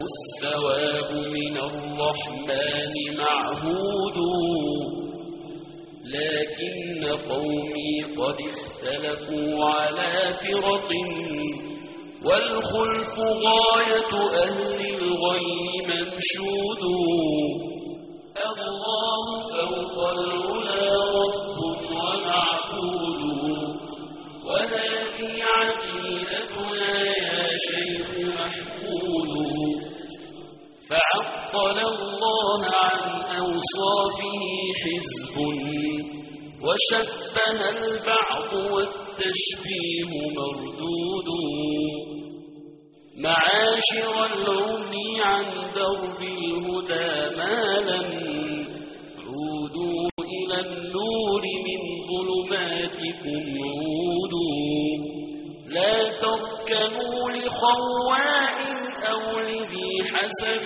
الثواب من الرحمن معهود لكن قومي قد اختلفوا على فرق والخلف غاية أهل الغي منشود الله فوق العلا رب ومعبود وهذه عقيدتنا يا شيخ محمود فعطل الله عن أوصافه حزب وشبه البعض والتشبيه مردود معاشر العمي عن درب الهدى مالا عودوا إلى النور من ظلماتكم عودوا لا تركنوا لخواء أو لذي حسب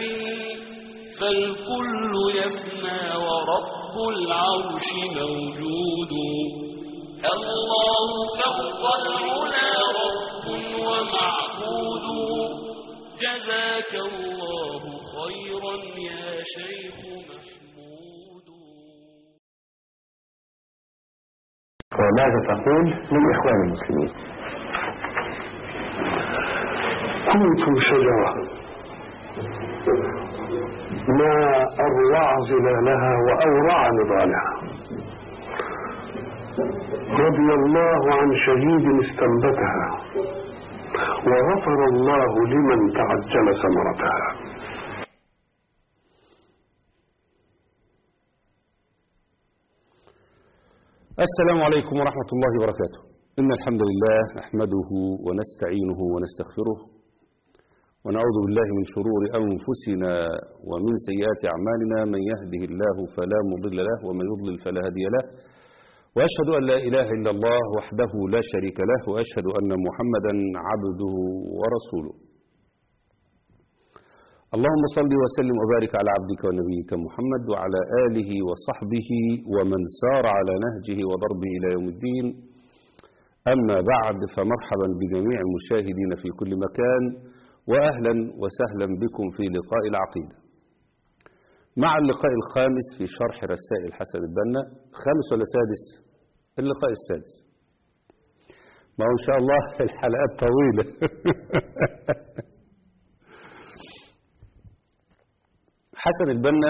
فالكل يفنى ورب العرش موجود الله فوق العلا رب ومعبود جزاك الله خيرا يا شيخ محمود وماذا تقول للإخوان المسلمين كنت شجرة ما أروع ظلالها وأورع نضالها رضي الله عن شهيد استنبتها وغفر الله لمن تعجل ثمرتها السلام عليكم ورحمة الله وبركاته إن الحمد لله نحمده ونستعينه ونستغفره ونعوذ بالله من شرور أنفسنا ومن سيئات أعمالنا من يهده الله فلا مضل له ومن يضلل فلا هادي له وأشهد أن لا إله إلا الله وحده لا شريك له وأشهد أن محمدا عبده ورسوله اللهم صل وسلم وبارك على عبدك ونبيك محمد وعلى آله وصحبه ومن سار على نهجه وضربه إلى يوم الدين أما بعد فمرحبا بجميع المشاهدين في كل مكان وأهلا وسهلا بكم في لقاء العقيدة مع اللقاء الخامس في شرح رسائل حسن البنا خامس ولا سادس اللقاء السادس ما هو إن شاء الله الحلقات طويلة حسن البنا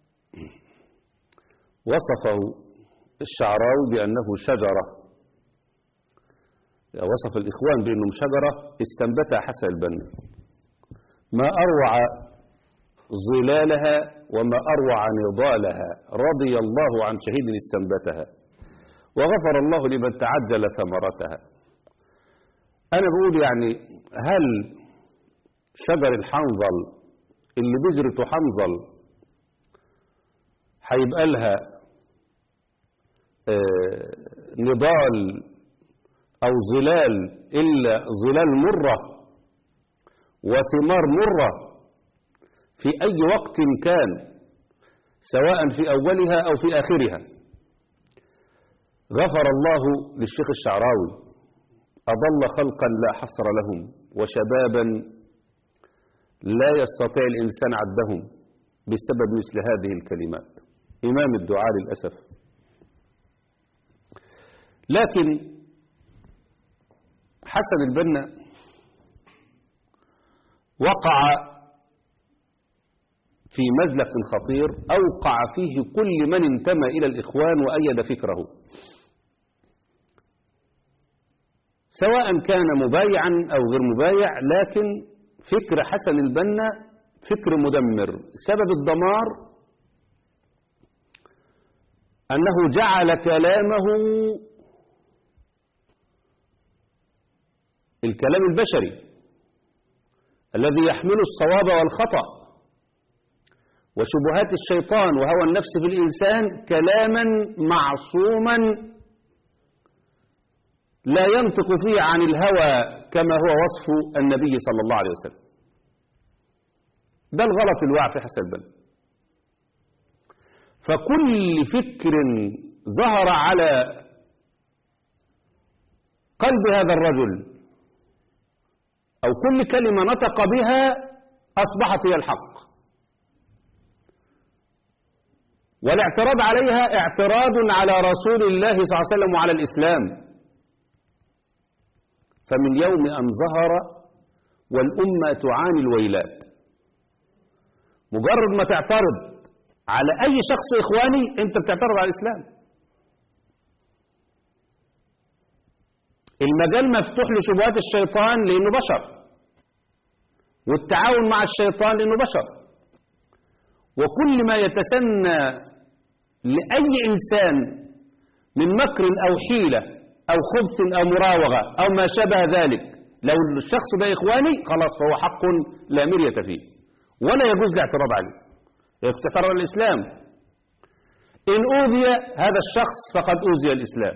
وصفه الشعراوي بأنه شجرة وصف الإخوان بأنهم شجرة استنبتها حسن البنا ما أروع ظلالها وما أروع نضالها رضي الله عن شهيد استنبتها وغفر الله لمن تعجل ثمرتها أنا بقول يعني هل شجر الحنظل اللي بذرته حنظل هيبقى لها آه نضال أو ظلال إلا ظلال مرة وثمار مرة في أي وقت كان سواء في أولها أو في آخرها غفر الله للشيخ الشعراوي أضل خلقا لا حصر لهم وشبابا لا يستطيع الإنسان عدهم بسبب مثل هذه الكلمات إمام الدعاء للأسف لكن حسن البنا وقع في مزلق خطير أوقع فيه كل من انتمى إلى الإخوان وأيد فكره سواء كان مبايعا أو غير مبايع لكن فكر حسن البنا فكر مدمر سبب الدمار أنه جعل كلامه الكلام البشري الذي يحمل الصواب والخطأ وشبهات الشيطان وهوى النفس في الإنسان كلاما معصوما لا ينطق فيه عن الهوى كما هو وصف النبي صلى الله عليه وسلم ده الغلط الواقع في حسن البنا فكل فكر ظهر على قلب هذا الرجل أو كل كلمة نطق بها أصبحت هي الحق والاعتراض عليها اعتراض على رسول الله صلى الله عليه وسلم وعلى الإسلام فمن يوم أن ظهر والأمة تعاني الويلات مجرد ما تعترض على أي شخص إخواني أنت بتعترض على الإسلام المجال مفتوح لشبهات الشيطان لأنه بشر والتعاون مع الشيطان لأنه بشر وكل ما يتسنى لأي إنسان من مكر أو حيلة أو خبث أو مراوغة أو ما شابه ذلك لو الشخص ده إخواني خلاص فهو حق لا مرية فيه ولا يجوز الاعتراض عليه يعترض على الإسلام إن أوذي هذا الشخص فقد أوذي الإسلام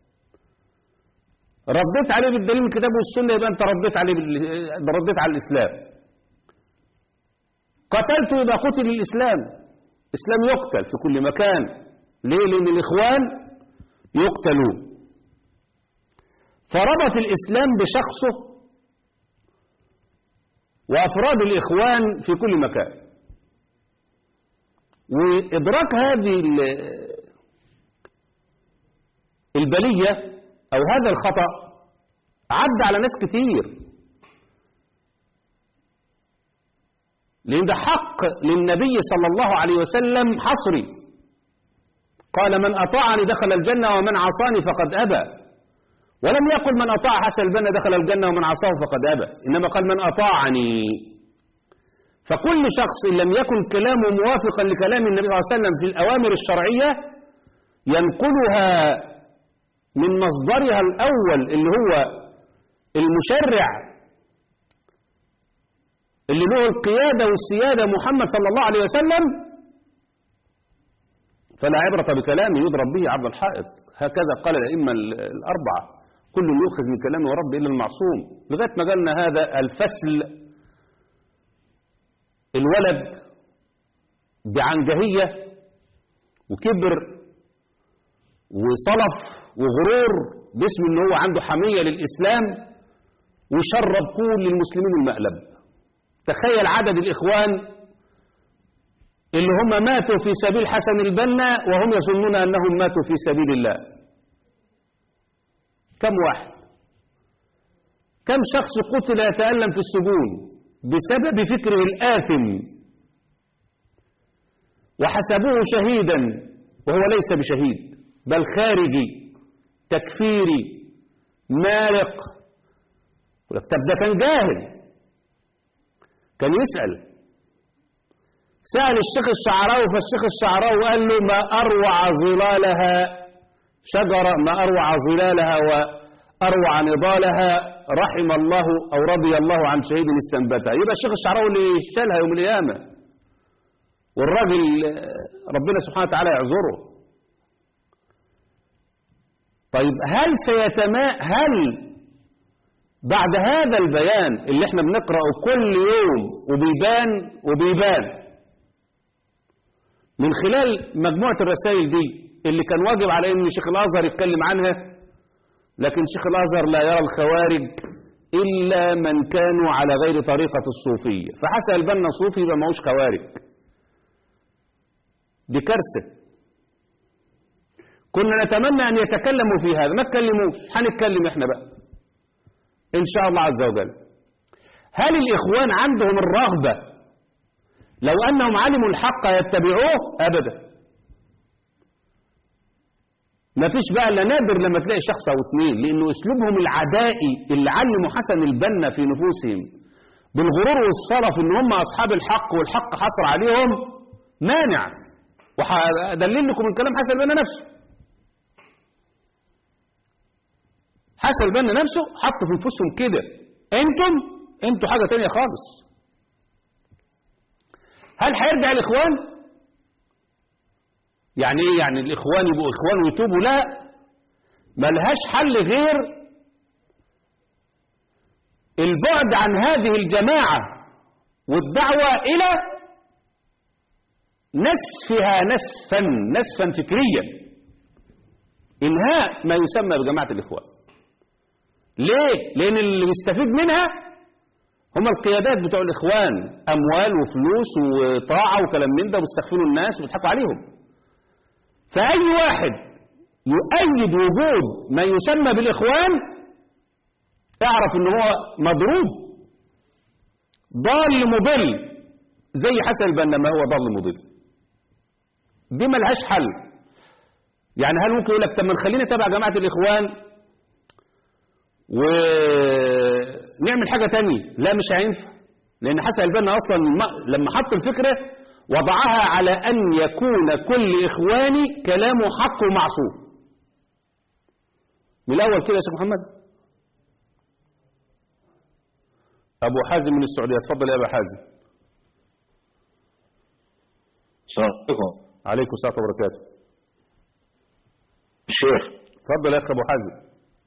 رديت عليه بالدليل من الكتاب والسنة يبقى أنت رديت عليه بال... رديت على الإسلام قتلت يبقى قتل الإسلام الإسلام يقتل في كل مكان ليه لأن الإخوان يقتلون فربط الإسلام بشخصه وأفراد الإخوان في كل مكان وإدراك هذه البلية أو هذا الخطأ عدى على ناس كتير لأن ده حق للنبي صلى الله عليه وسلم حصري قال من أطاعني دخل الجنة ومن عصاني فقد أبى ولم يقل من أطاع حسن البنا دخل الجنة ومن عصاه فقد أبى إنما قال من أطاعني فكل شخص إن لم يكن كلامه موافقا لكلام النبي صلى الله عليه وسلم في الأوامر الشرعية ينقلها من مصدرها الأول اللي هو المشرع اللي له القيادة والسيادة محمد صلى الله عليه وسلم فلا عبرة بكلامه يضرب به عبد الحائط هكذا قال الأئمة الأربعة كل يؤخذ من كلامه ورب إلا المعصوم لغاية ما قالنا هذا الفسل الولد بعنجهية وكبر وصلف وغرور باسم ان هو عنده حمية للإسلام وشرب كل المسلمين المقلب تخيل عدد الإخوان اللي هم ماتوا في سبيل حسن البنا وهم يظنون أنهم ماتوا في سبيل الله كم واحد كم شخص قتل يتألم في السجون بسبب فكره الآثم وحسبوه شهيدا وهو ليس بشهيد بل خارجي تكفيري مارق طب ده كان جاهل كان يسأل سأل الشيخ الشعراوي فالشيخ الشعراوي قال له ما أروع ظلالها شجرة ما أروع ظلالها وأروع نضالها رحم الله أو رضي الله عن شهيد استنبتها يبقى الشيخ الشعراوي اللي يشتلها يوم القيامة والراجل ربنا سبحانه وتعالى يعذره طيب هل سيتما هل بعد هذا البيان اللي احنا بنقرأه كل يوم وبيبان وبيبان من خلال مجموعة الرسائل دي اللي كان واجب على ان شيخ الازهر يتكلم عنها لكن شيخ الازهر لا يرى الخوارج الا من كانوا على غير طريقة الصوفية فحسن البنا صوفي يبقى ماهوش خوارج دي كارثة كنا نتمنى ان يتكلموا في هذا ما تكلموش هنتكلم احنا بقى إن شاء الله عز وجل هل الإخوان عندهم الرغبة لو أنهم علموا الحق يتبعوه أبدا ما فيش بقى إلا نادر لما تلاقي شخص أو اثنين لأنه أسلوبهم العدائي اللي علموا حسن البنا في نفوسهم بالغرور والصلف إن هم أصحاب الحق والحق حصر عليهم مانع وأدلل لكم من كلام حسن البنا نفسه حسن البنا نفسه حط في نفوسهم كده انتم انتوا حاجة تانية خالص هل هيرجع الاخوان يعني ايه يعني الاخوان يبقوا اخوان ويتوبوا لا ملهاش حل غير البعد عن هذه الجماعة والدعوة الى نسفها نسفا نسفا فكريا انهاء ما يسمى بجماعة الاخوان ليه؟ لأن اللي بيستفيد منها هم القيادات بتوع الإخوان أموال وفلوس وطاعة وكلام من ده وبيستغفلوا الناس وبيضحكوا عليهم فأي واحد يؤيد وجود ما يسمى بالإخوان اعرف ان هو مضروب ضال مضل زي حسن البنا ما هو ضال مضل دي ملهاش حل يعني هل ممكن يقول لك طب ما نخلينا تبع جماعة الإخوان ونعمل حاجة تانية لا مش هينفع لأن حسن البنا أصلا الم- لما حط الفكرة وضعها على أن يكون كل إخواني كلامه حق ومعصوم من الأول كده يا شيخ محمد أبو حازم من السعودية اتفضل يا أبو حازم السلام عليكم عليكم السلام وبركاته شيخ اتفضل يا أخي أبو حازم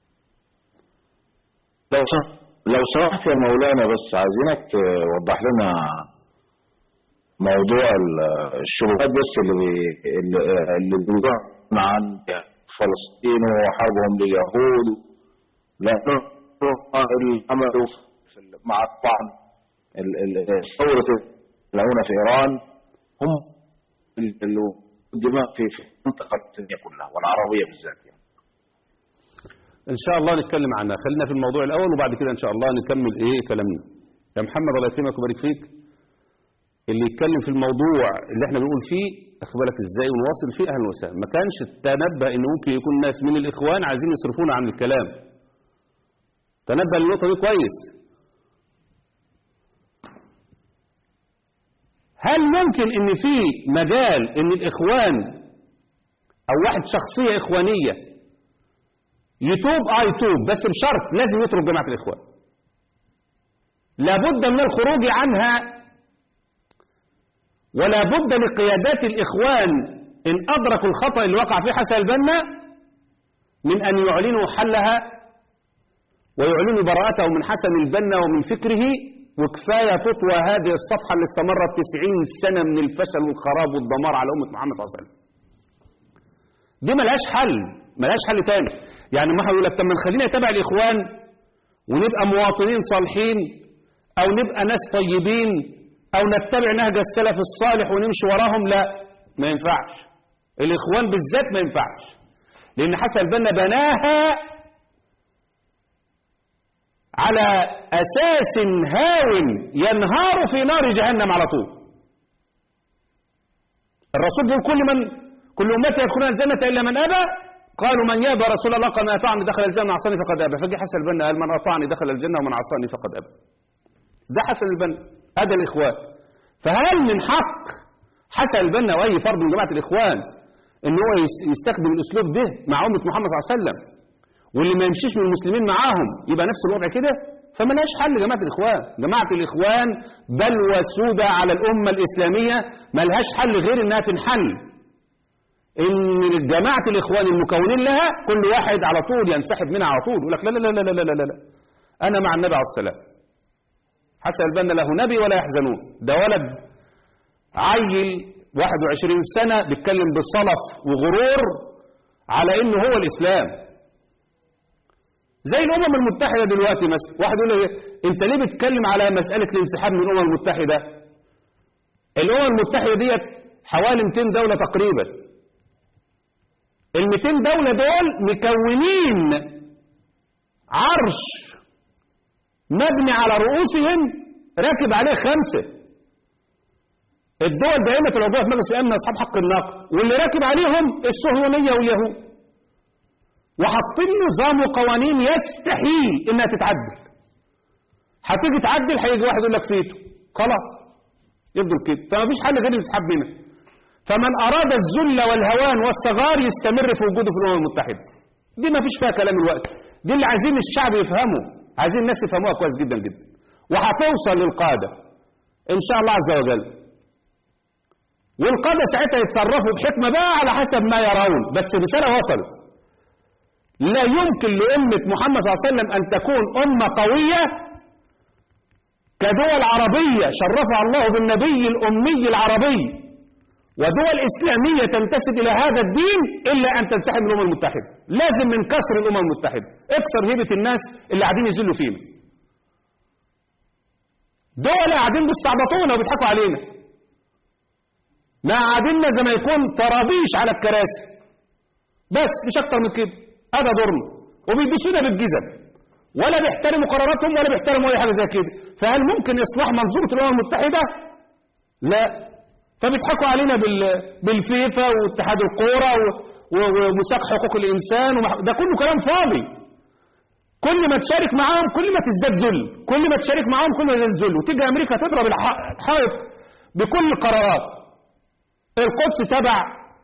لو سمحت لو سمحت يا مولانا بس عايزينك توضح لنا موضوع ال- الشبهات بس اللي بي- اللي اللي بيوضع عن فلسطين وحربهم لليهود لأنه العمل في ال- مع الطعن ال- ال- ثورة العونة في إيران هم ال- ال- الدماء في في المنطقة الدنيا كلها والعربية بالذات يعني. إن شاء الله نتكلم عنها خلينا في الموضوع الأول وبعد كده إن شاء الله نكمل إيه كلامنا يا محمد الله يكرمك ويبارك فيك اللي يتكلم في الموضوع اللي احنا بنقول فيه اخبارك ازاي ونواصل فيه اهلا وسهلا ما كانش تنبه ان ممكن يكون ناس من الاخوان عايزين يصرفونا عن الكلام تنبه للنقطه دي كويس هل ممكن ان في مجال ان الاخوان او واحد شخصيه اخوانيه يتوب اه يتوب بس بشرط لازم يترك جماعه الاخوان لابد من الخروج عنها ولا بد لقيادات الإخوان إن أدركوا الخطأ اللي وقع فيه حسن البنا من أن يعلنوا حلها ويعلنوا براءته من حسن البنا ومن فكره وكفاية تطوى هذه الصفحة اللي استمرت 90 سنة من الفشل والخراب والدمار على أمة محمد صلى الله عليه وسلم دي ملهاش حل ملهاش حل تاني يعني ما هيقول لك طب ما نخلينا نتابع الإخوان ونبقى مواطنين صالحين أو نبقى ناس طيبين أو نتبع نهج السلف الصالح ونمشي وراهم لا ما ينفعش الإخوان بالذات ما ينفعش لأن حسن البنا بناها على أساس هاو ينهار في نار جهنم على طول الرسول بيقول كل من كل أمتي يدخلون الجنة إلا من أبى قالوا من يابى رسول الله قال من أطاعني دخل الجنة عصاني فقد أبى فجي حسن البنا قال من أطاعني دخل الجنة ومن عصاني فقد أبى ده حسن البنا هذا الإخوان فهل من حق حسن البنا وأي فرد من جماعة الإخوان إن هو يس- يستخدم الأسلوب ده مع أمة محمد صلى الله عليه وسلم واللي ما يمشيش من المسلمين معاهم يبقى نفس الوضع كده فما لهاش حل جماعة الإخوان جماعة الإخوان بلوى سودة على الأمة الإسلامية ما لهاش حل غير إنها تنحل إن جماعة الإخوان المكونين لها كل واحد على طول ينسحب منها على طول يقول لك لا لا لا لا لا لا لا, لا. أنا مع النبي عليه السلام حسن البنا له نبي ولا يحزنون ده ولد عيل 21 سنة بيتكلم بالصلف وغرور على انه هو الاسلام زي الامم المتحدة دلوقتي مثلا واحد يقول لي انت ليه بتتكلم على مسألة الانسحاب من الامم المتحدة الامم المتحدة ديت حوالي 200 دولة تقريبا ال 200 دولة دول مكونين عرش مبني على رؤوسهم راكب عليه خمسة الدول دائمة العضوية في مجلس الأمن أصحاب حق النقد واللي راكب عليهم الصهيونية واليهود وحاطين نظام وقوانين يستحيل إنها تتعدل هتيجي تعدل هيجي واحد يقول لك فيتو خلاص يفضل كده فما فيش حل غير الانسحاب منها فمن أراد الذل والهوان والصغار يستمر في وجوده في الأمم المتحدة دي ما فيش فيها كلام الوقت دي اللي عايزين الشعب يفهمه عايزين الناس يفهموها كويس جدا جدا وهتوصل للقادة إن شاء الله عز وجل والقادة ساعتها يتصرفوا بحكمة بقى على حسب ما يرون بس رسالة وصلت لا يمكن لأمة محمد صلى الله عليه وسلم أن تكون أمة قوية كدول عربية شرفها الله بالنبي الأمي العربي ودول إسلامية تنتسب إلى هذا الدين إلا أن تنسحب من الأمم المتحدة لازم من كسر الأمم المتحدة اكسر هيبة الناس اللي قاعدين يذلوا فينا دول قاعدين بيستعبطونا وبيضحكوا علينا ما قاعديننا زي ما يكون طرابيش على الكراسي بس مش اكتر من كده هذا دورنا وبيدسونا بالجزم ولا بيحترموا قراراتهم ولا بيحترموا اي حاجه زي كده فهل ممكن اصلاح منظومه الامم المتحده لا فبيضحكوا علينا بال... بالفيفا واتحاد الكوره و... و... ومساق حقوق الانسان ومح... ده كله كلام فاضي كل ما تشارك معاهم كل ما تزداد ذل كل ما تشارك معاهم كل ما تزداد ذل وتيجي امريكا تضرب الح- الحائط بكل القرارات القدس تبع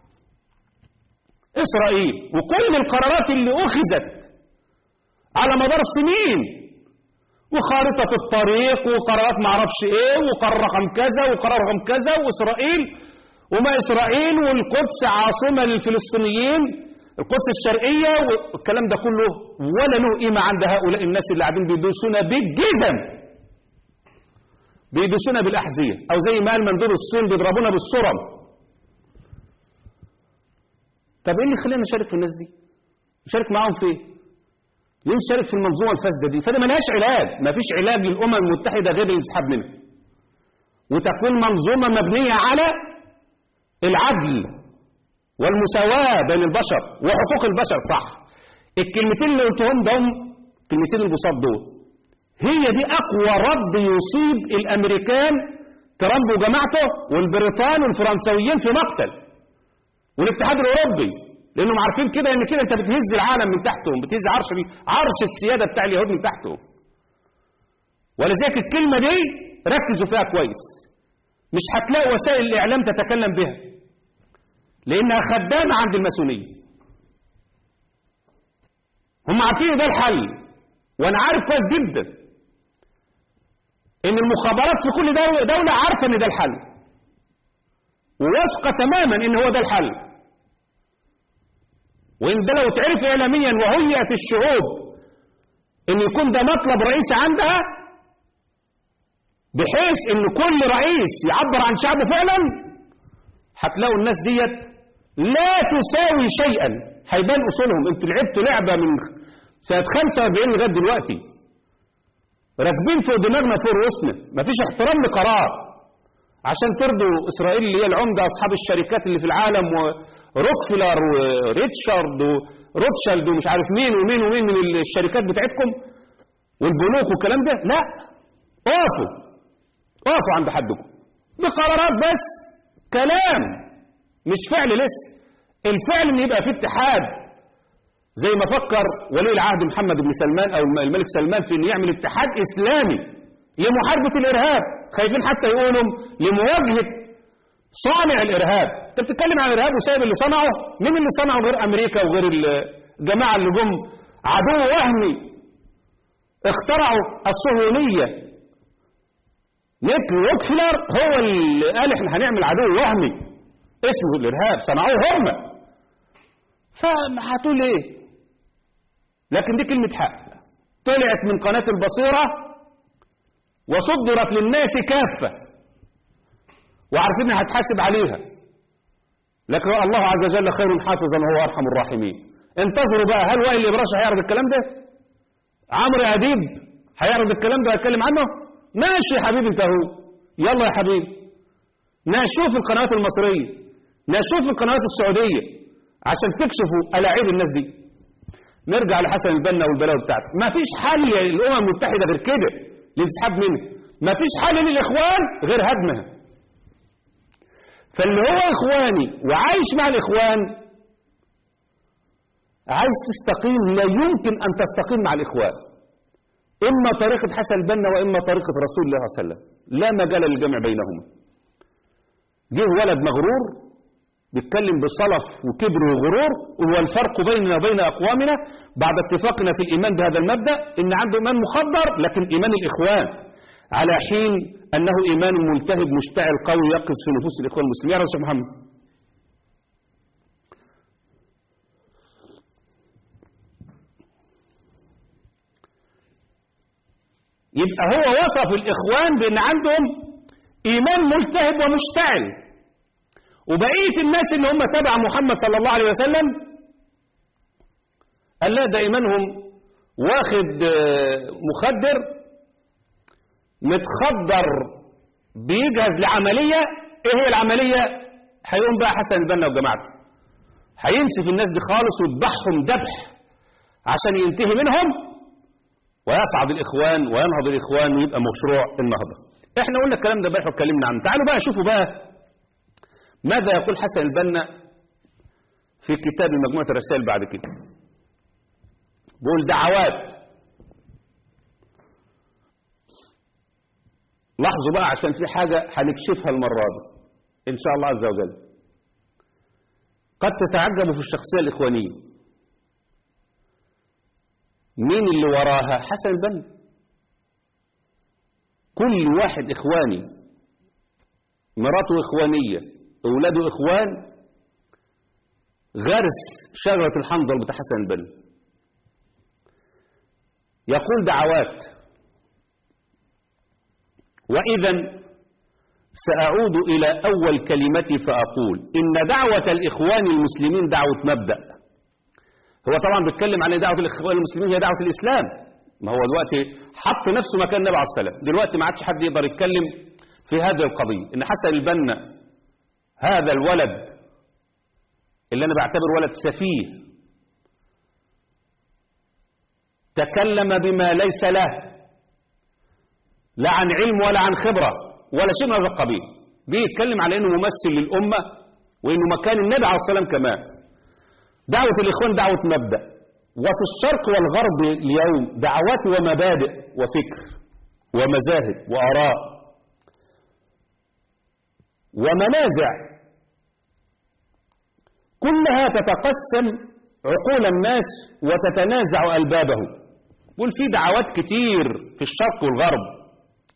اسرائيل وكل القرارات اللي اخذت على مدار السنين وخارطة الطريق وقرارات معرفش ايه وقرار رقم كذا وقرار رقم كذا واسرائيل وما اسرائيل والقدس عاصمة للفلسطينيين القدس الشرقية والكلام ده كله ولا له قيمة عند هؤلاء الناس اللي قاعدين بيدوسونا بالجزم بيدوسونا بالأحذية أو زي ما قال مندوب الصين بيضربونا بالصرم طب ايه اللي يخلينا نشارك في الناس دي؟ نشارك معاهم في ايه؟ ليه نشارك في المنظومة الفاسدة دي؟ فده ملهاش علاج، مفيش علاج للأمم المتحدة غير الانسحاب منها. وتكون منظومة مبنية على العدل والمساواة بين البشر وحقوق البشر صح. الكلمتين اللي قلتهم دول كلمتين البساط دول هي دي أقوى رد يصيب الأمريكان ترامب وجماعته والبريطان والفرنسويين في مقتل. والاتحاد الاوروبي لانهم عارفين كده ان كده انت بتهز العالم من تحتهم بتهز عرش عرش السياده بتاع اليهود من تحتهم ولذلك الكلمه دي ركزوا فيها كويس مش هتلاقي وسائل الاعلام تتكلم بها لانها خدامه عند الماسونيه هم عارفين إن ده الحل وانا عارف كويس جدا ان المخابرات في كل دولة, دولة عارفة ان ده الحل وواثقة تماما ان هو ده الحل وان ده لو اتعرف اعلاميا وهيئت الشعوب ان يكون ده مطلب رئيسي عندها بحيث ان كل رئيس يعبر عن شعبه فعلا هتلاقوا الناس ديت لا تساوي شيئا هيبان اصولهم انتوا لعبتوا لعبه من سنه 45 لغايه دلوقتي راكبين فوق دماغنا فوق رؤوسنا مفيش احترام لقرار عشان ترضوا اسرائيل اللي هي العمده اصحاب الشركات اللي في العالم وروكفلر وريتشارد وروتشالد ومش عارف مين ومين ومين من الشركات بتاعتكم والبنوك والكلام ده لا اقفوا اقفوا عند حدكم بقرارات بس كلام مش فعل لسه الفعل ان يبقى في اتحاد زي ما فكر ولي العهد محمد بن سلمان او الملك سلمان في ان يعمل اتحاد اسلامي لمحاربه الارهاب خايفين حتى يقولوا لمواجهه صانع الارهاب انت بتتكلم عن الارهاب وسايب اللي صنعه مين اللي صنعه غير امريكا وغير الجماعه اللي جم عدو وهمي اخترعوا الصهيونيه نيك روكفلر هو اللي قال احنا هنعمل عدو وهمي اسمه الارهاب صنعوه هم فهتقول ايه لكن دي كلمه حق طلعت من قناه البصيره وصدرت للناس كافه وعارفين انها هتحاسب عليها لكن الله عز وجل خير حافظا وهو ارحم الراحمين انتظروا بقى هل وائل الابراشي هيعرض الكلام ده عمرو اديب هيعرض الكلام ده هيتكلم عنه ماشي يا حبيبي انت اهو يلا يا حبيبي نشوف القنوات المصريه نشوف القنوات السعوديه عشان تكشفوا الاعيب الناس دي نرجع لحسن البنا والبلاوي بتاعته ما فيش حل للامم المتحده غير كده للانسحاب منها ما فيش حل للاخوان غير هدمها فاللي هو اخواني وعايش مع الاخوان عايز تستقيم لا يمكن ان تستقيم مع الاخوان اما طريقه حسن البنا واما طريقه رسول الله صلى الله عليه وسلم لا مجال للجمع بينهما جه ولد مغرور بيتكلم بصلف وكبر وغرور وهو الفرق بيننا وبين اقوامنا بعد اتفاقنا في الايمان بهذا المبدا ان عنده ايمان مخدر لكن ايمان الاخوان على حين انه ايمان ملتهب مشتعل قوي يقظ في نفوس الاخوان المسلمين يا رسول محمد يبقى هو وصف الاخوان بان عندهم ايمان ملتهب ومشتعل وبقيه الناس اللي هم تبع محمد صلى الله عليه وسلم قال لا ده ايمانهم واخد مخدر متخدر بيجهز لعملية ايه هي العملية هيقوم بقى حسن البنا وجماعته هينسف الناس دي خالص ويذبحهم ذبح عشان ينتهي منهم ويصعد الاخوان وينهض الاخوان ويبقى مشروع النهضة احنا قلنا الكلام ده امبارح واتكلمنا عنه تعالوا بقى شوفوا بقى ماذا يقول حسن البنا في كتاب مجموعة الرسائل بعد كده بيقول دعوات لاحظوا بقى عشان في حاجة هنكشفها المرة دي إن شاء الله عز وجل قد تتعجبوا في الشخصية الإخوانية مين اللي وراها حسن البنا كل واحد إخواني مراته إخوانية أولاده إخوان غرس شجرة الحنظل بتاع حسن البنا يقول دعوات وإذا سأعود إلى أول كلمتي فأقول إن دعوة الإخوان المسلمين دعوة مبدأ هو طبعا بيتكلم عن دعوة الإخوان المسلمين هي دعوة الإسلام ما هو دلوقتي حط نفسه مكان النبي عليه السلام دلوقتي ما عادش حد يقدر يتكلم في هذه القضية إن حسن البنا هذا الولد اللي أنا بعتبر ولد سفيه تكلم بما ليس له لا عن علم ولا عن خبرة ولا شيء من هذا القبيل دي يتكلم على انه ممثل للأمة وانه مكان النبي عليه السلام كمان دعوة الإخوان دعوة مبدأ وفي الشرق والغرب اليوم دعوات ومبادئ وفكر ومذاهب وآراء ومنازع كلها تتقسم عقول الناس وتتنازع ألبابهم قول في دعوات كتير في الشرق والغرب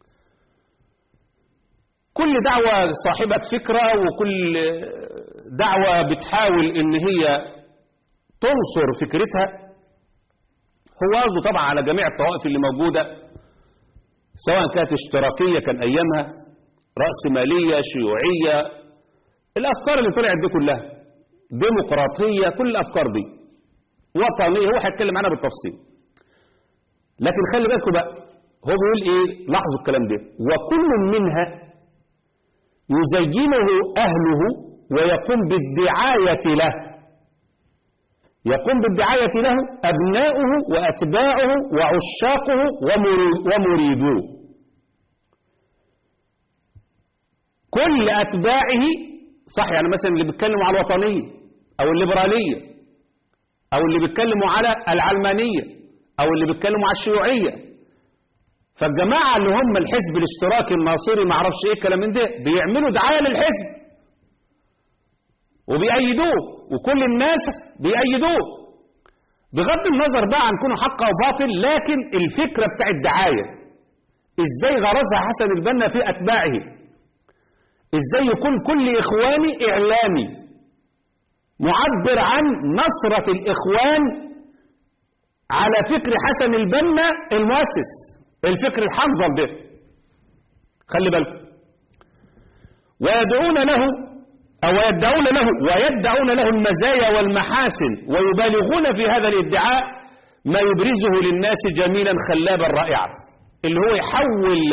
كل دعوة صاحبة فكرة وكل دعوة بتحاول ان هي تنصر فكرتها هو قصده طبعا على جميع الطوائف اللي موجودة سواء كانت اشتراكية كان أيامها رأسمالية شيوعية الأفكار اللي طلعت دي كلها ديمقراطية كل الأفكار دي وطنية هو هيتكلم عنها بالتفصيل لكن خلي بالكم بقى هو بيقول ايه لاحظوا الكلام ده وكل منها يزينه أهله ويقوم بالدعاية له يقوم بالدعاية له أبناؤه وأتباعه وعشاقه ومريدوه كل أتباعه صح يعني مثلا اللي بيتكلموا على الوطنية أو الليبرالية أو اللي بيتكلموا على العلمانية أو اللي بيتكلموا على الشيوعية فالجماعة اللي هم الحزب الاشتراكي الناصري ما اعرفش ايه الكلام من ده بيعملوا دعاية للحزب وبيأيدوه وكل الناس بيأيدوه بغض النظر بقى عن كونه حق او باطل لكن الفكرة بتاع الدعاية ازاي غرزها حسن البنا في اتباعه ازاي يكون كل اخواني اعلامي معبر عن نصرة الاخوان على فكر حسن البنا المؤسس الفكر الحنظل ده خلي بالكم ويدعون له أو يدعون له ويدعون له المزايا والمحاسن ويبالغون في هذا الادعاء ما يبرزه للناس جميلا خلابا رائعا اللي هو يحول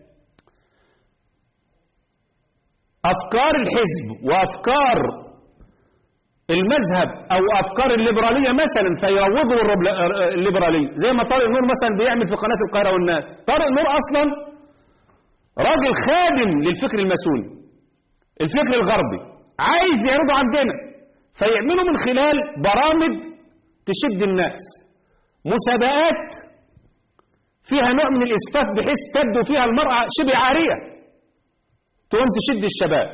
أفكار الحزب وأفكار المذهب أو أفكار الليبرالية مثلا فيروجوا الليبرالية زي ما طارق نور مثلا بيعمل في قناة القاهرة والناس طارق نور أصلا راجل خادم للفكر الماسوني الفكر الغربي عايز يعرضه عندنا فيعملوا من خلال برامج تشد الناس مسابقات فيها نوع من الإسفاف بحيث تبدو فيها المرأة شبه عارية تقوم تشد الشباب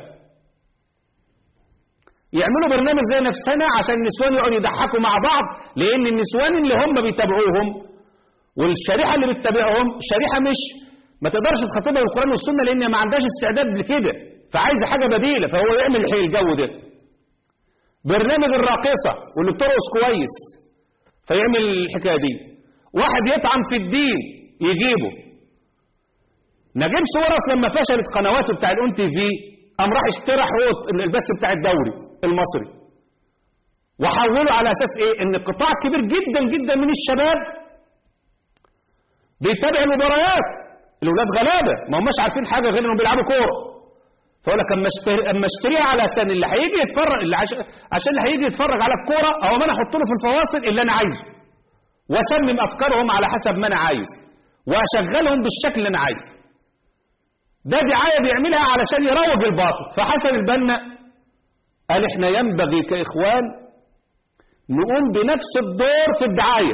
يعملوا برنامج زي نفسنا عشان النسوان يقعدوا يضحكوا مع بعض لأن النسوان اللي هم بيتابعوهم والشريحة اللي بتتابعهم شريحة مش ما تقدرش تخاطبها بالقرآن والسنة لأن ما عندهاش استعداد لكده فعايزة حاجة بديلة فهو يعمل الحين الجو ده برنامج الراقصة واللي بترقص كويس فيعمل الحكاية دي واحد يطعن في الدين يجيبه نجيب سورس لما فشلت قنواته بتاع الأون تي في قام راح اشترى حوض البث بتاع الدوري المصري وحوله على أساس إيه إن قطاع كبير جدا جدا من الشباب بيتابع المباريات الأولاد غلابة ما هماش عارفين حاجة غير إنهم بيلعبوا كورة فأقول لك أما اشتري أما اشتريها على سن اللي هيجي يتفرج اللي عش... عشان اللي هيجي يتفرج على الكورة أو ما أنا أحط له في الفواصل اللي أنا عايزه وأسمم أفكارهم على حسب ما أنا عايز وأشغلهم بالشكل اللي أنا عايز ده دعاية بيعملها علشان يروج الباطل فحسن البنا قال احنا ينبغي كإخوان نقوم بنفس الدور في الدعاية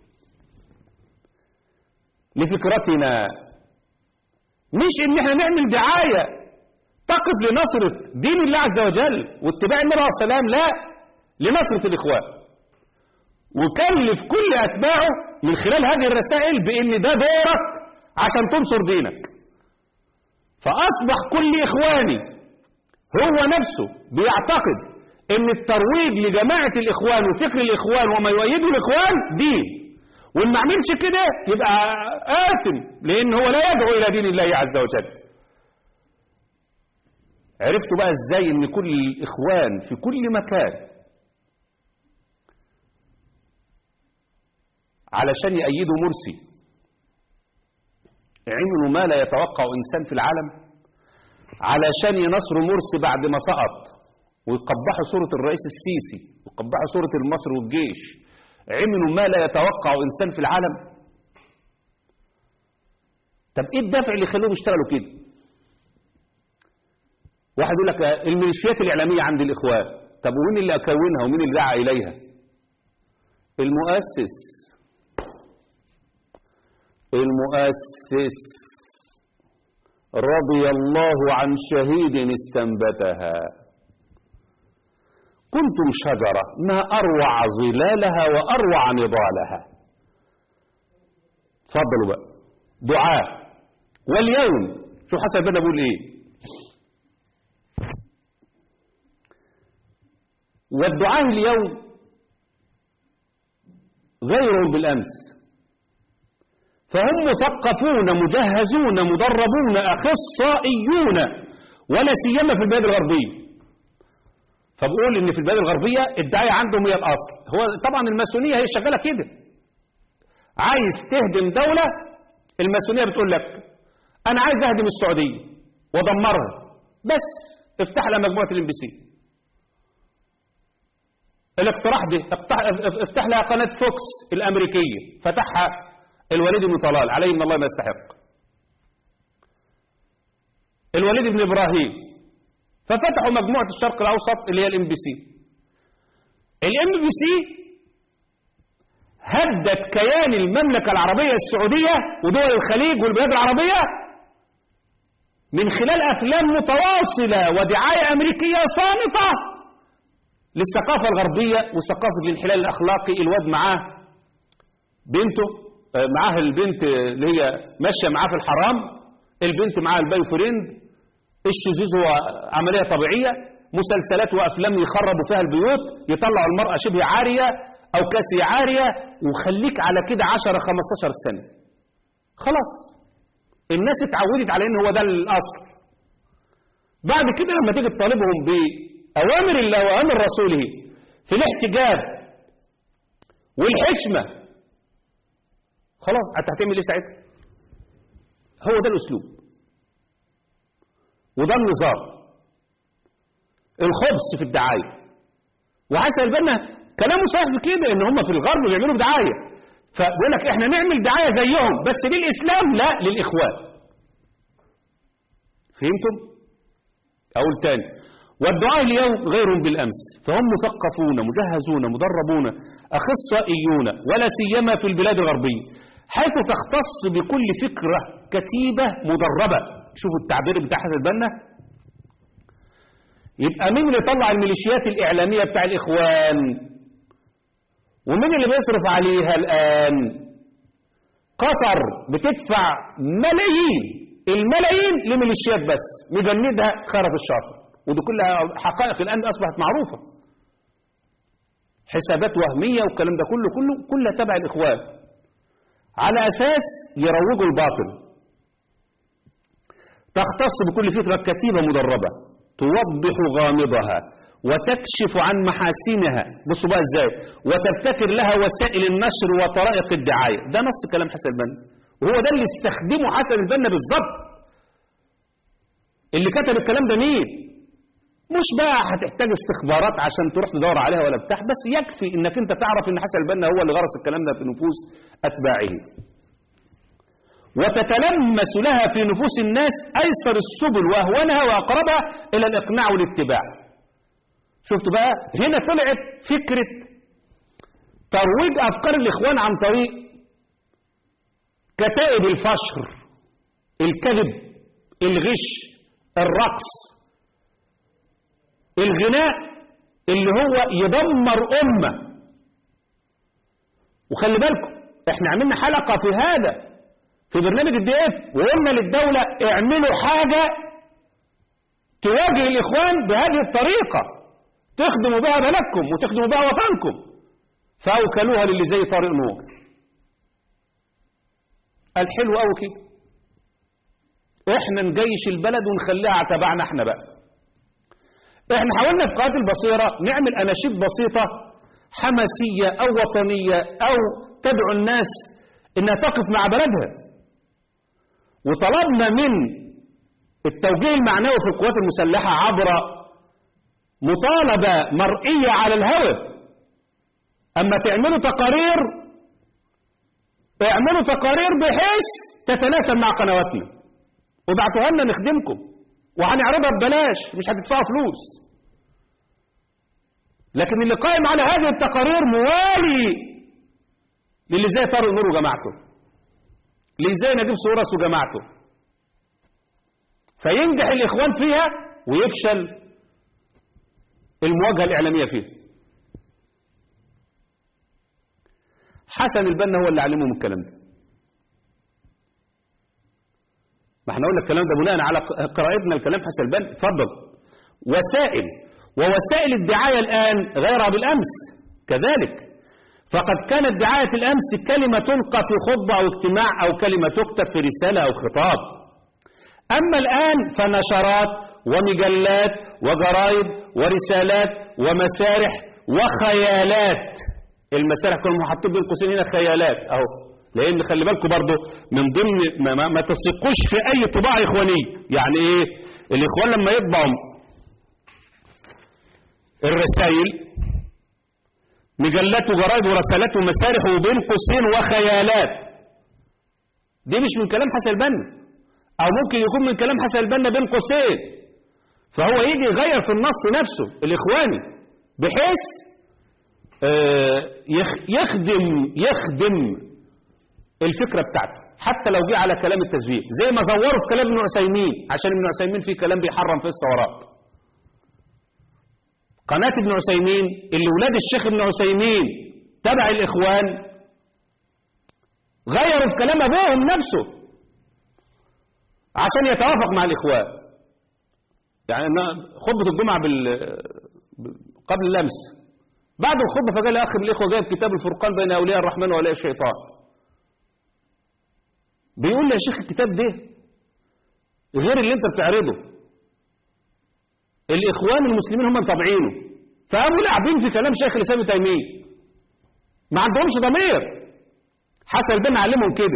لفكرتنا مش ان احنا نعمل دعاية تقف لنصرة دين الله عز وجل واتباع النبي عليه السلام لا لنصرة الإخوان وكلف كل أتباعه من خلال هذه الرسائل بأن ده دورك عشان تنصر دينك فأصبح كل إخواني هو نفسه بيعتقد ان الترويج لجماعة الإخوان وفكر الإخوان وما يؤيده الإخوان دين وإن ما عملش كده يبقى آثم لأن هو لا يدعو إلى دين الله عز وجل عرفتوا بقى ازاي ان كل الإخوان في كل مكان علشان يأيدوا مرسي عملوا ما لا يتوقع إنسان في العالم علشان ينصروا مرسي بعد ما سقط ويقبحوا صورة الرئيس السيسي ويقبحوا صورة المصر والجيش عملوا ما لا يتوقع إنسان في العالم طب إيه الدافع اللي يخليهم يشتغلوا كده واحد يقول لك الميليشيات الإعلامية عند الإخوان طب ومين اللي أكونها ومين اللي دعا إليها المؤسس المؤسس رضي الله عن شهيد استنبتها كنتم شجرة ما أروع ظلالها وأروع نضالها تفضلوا بقى دعاء واليوم شو حسن بنا بقول ايه والدعاء اليوم غير بالأمس فهم مثقفون مجهزون مدربون أخصائيون ولا سيما في البلاد الغربية فبقول ان في البلاد الغربية الدعاية عندهم هي الأصل هو طبعا الماسونية هي شغالة كده عايز تهدم دولة الماسونية بتقول لك أنا عايز أهدم السعودية وأدمرها بس افتح لها مجموعة الام بي سي الاقتراح ده افتح لها قناة فوكس الأمريكية فتحها الوليد بن طلال عليه من الله ما يستحق الوليد بن إبراهيم ففتحوا مجموعة الشرق الأوسط اللي هي الام بي سي الام بي سي هدت كيان المملكة العربية السعودية ودول الخليج والبلاد العربية من خلال أفلام متواصلة ودعاية أمريكية صامتة للثقافة الغربية وثقافة الانحلال الأخلاقي الواد معاه بنته معاه البنت اللي هي ماشية معاه في الحرام البنت معاه الباي فريند الشذوذ هو عملية طبيعية مسلسلات وأفلام يخربوا فيها البيوت يطلعوا المرأة شبه عارية أو كاسية عارية وخليك على كده 10 15 سنة خلاص الناس اتعودت على ان هو ده الأصل بعد كده لما تيجي تطالبهم بأوامر الله وأوامر رسوله في الاحتجاب والحشمة خلاص انت هتعمل ايه ساعتها هو ده الاسلوب وده النظام الخبث في الدعايه وحسن البنا كلامه صحيح بكده ان هم في الغرب بيعملوا دعايه فبيقول لك احنا نعمل دعايه زيهم بس للاسلام لا للاخوان فهمتم اقول تاني والدعاء اليوم غير بالامس فهم مثقفون مجهزون مدربون اخصائيون ولا سيما في البلاد الغربيه حيث تختص بكل فكرة كتيبة مدربة شوفوا التعبير بتاع حسن البنا يبقى مين اللي يطلع الميليشيات الإعلامية بتاع الإخوان ومين اللي بيصرف عليها الآن قطر بتدفع ملايين الملايين لميليشيات بس مجندها خرف الشاطر ودي كلها حقائق الآن أصبحت معروفة حسابات وهمية والكلام ده كله كله كلها تبع الإخوان على أساس يروجوا الباطل تختص بكل فكرة كتيبة مدربة توضح غامضها وتكشف عن محاسنها بصوا بقى ازاي وتبتكر لها وسائل النشر وطرائق الدعاية ده نص كلام حسن البنا وهو ده اللي استخدمه حسن البنا بالظبط اللي كتب الكلام ده مين مش بقى هتحتاج استخبارات عشان تروح تدور عليها ولا بتاع بس يكفي انك انت تعرف ان حسن البنا هو اللي غرس الكلام ده في نفوس اتباعه وتتلمس لها في نفوس الناس ايسر السبل واهونها واقربها الى الاقناع والاتباع شفتوا بقى هنا طلعت فكره ترويج افكار الاخوان عن طريق كتائب الفشر الكذب الغش الرقص الغناء اللي هو يدمر أمة وخلي بالكم احنا عملنا حلقة في هذا في برنامج الدي اف وقلنا للدولة اعملوا حاجة تواجه الإخوان بهذه الطريقة تخدموا بها بلدكم وتخدموا بها وطنكم فأوكلوها للي زي طارق نور قال حلو قوي كده احنا نجيش البلد ونخليها تبعنا احنا بقى احنا حاولنا في قناه البصيره نعمل اناشيد بسيطه حماسيه او وطنيه او تدعو الناس انها تقف مع بلدها وطلبنا من التوجيه المعنوي في القوات المسلحه عبر مطالبه مرئيه على الهواء اما تعملوا تقارير اعملوا تقارير بحيث تتناسب مع قنواتنا وابعتوها لنا نخدمكم وهنعرضها ببلاش مش هتدفعوا فلوس لكن اللي قائم على هذه التقارير موالي للي زي طارق نور وجماعته اللي زي نجيب سورس وجماعته فينجح الاخوان فيها ويفشل المواجهه الاعلاميه فيها حسن البنا هو اللي علمهم الكلام ده ما احنا قلنا الكلام ده بناء على قراءتنا الكلام حسن البنا اتفضل وسائل ووسائل الدعايه الان غيرها بالامس كذلك فقد كانت دعايه الامس كلمه تلقى في خطبه او اجتماع او كلمه تكتب في رساله او خطاب اما الان فنشرات ومجلات وجرايد ورسالات ومسارح وخيالات المسارح كانوا حاطين بين قوسين هنا خيالات اهو لان خلي بالكم برضه من ضمن ما, ما, ما تثقوش في اي طباعه اخوانيه يعني ايه الاخوان لما يطبعوا الرسائل مجلات وجرايد ورسالات ومسارح وبين قوسين وخيالات دي مش من كلام حسن البنا او ممكن يكون من كلام حسن البنا بين قوسين فهو يجي يغير في النص نفسه الاخواني بحيث يخدم يخدم الفكرة بتاعته حتى لو جه على كلام التزوير زي ما زوروا في كلام ابن عثيمين عشان ابن عثيمين فيه كلام بيحرم في الثورات قناة ابن عثيمين اللي ولاد الشيخ ابن عثيمين تبع الإخوان غيروا في كلام أبوهم نفسه عشان يتوافق مع الإخوان يعني خطبة الجمعة بال... قبل اللمس بعد الخطبة فقال لي أخي من الإخوة جايب كتاب الفرقان بين أولياء الرحمن وأولياء الشيطان بيقول لي يا شيخ الكتاب ده غير اللي انت بتعرضه الإخوان المسلمين هم طابعينه فقاموا لاعبين في كلام شيخ الإسلام ابن تيمية ما عندهمش ضمير حسن البنا علمهم كده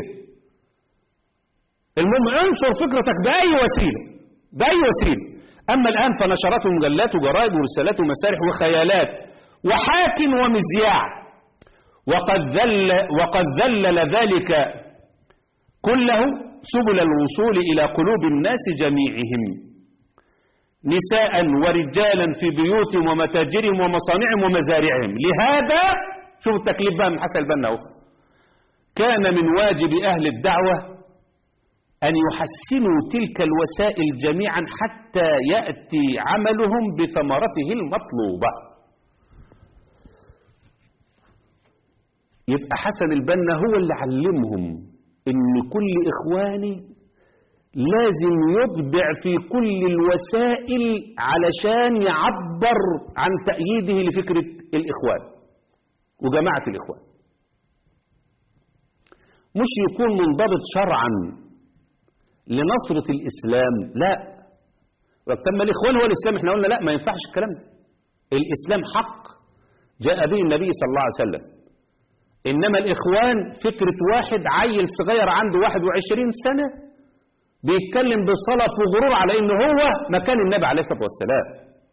المهم انشر فكرتك بأي وسيلة بأي وسيلة أما الآن فنشرات ومجلات وجرائد ورسالات ومسارح وخيالات وحاك ومذياع وقد ذل وقد ذلل ذلك كله سبل الوصول إلى قلوب الناس جميعهم نساء ورجالا في بيوتهم ومتاجرهم ومصانعهم ومزارعهم لهذا شوف التكليف بقى من حسن البنا اهو كان من واجب أهل الدعوة أن يحسنوا تلك الوسائل جميعا حتى يأتي عملهم بثمرته المطلوبة يبقى حسن البنا هو اللي علمهم ان كل اخواني لازم يبدع في كل الوسائل علشان يعبر عن تأييده لفكرة الإخوان وجماعة الإخوان مش يكون منضبط شرعا لنصرة الإسلام لا طب ما الإخوان هو الإسلام احنا قلنا لا ما ينفعش الكلام ده الإسلام حق جاء به النبي صلى الله عليه وسلم إنما الإخوان فكرة واحد عيل صغير عنده 21 سنة بيتكلم بصلف وغرور على إن هو مكان النبي عليه الصلاة والسلام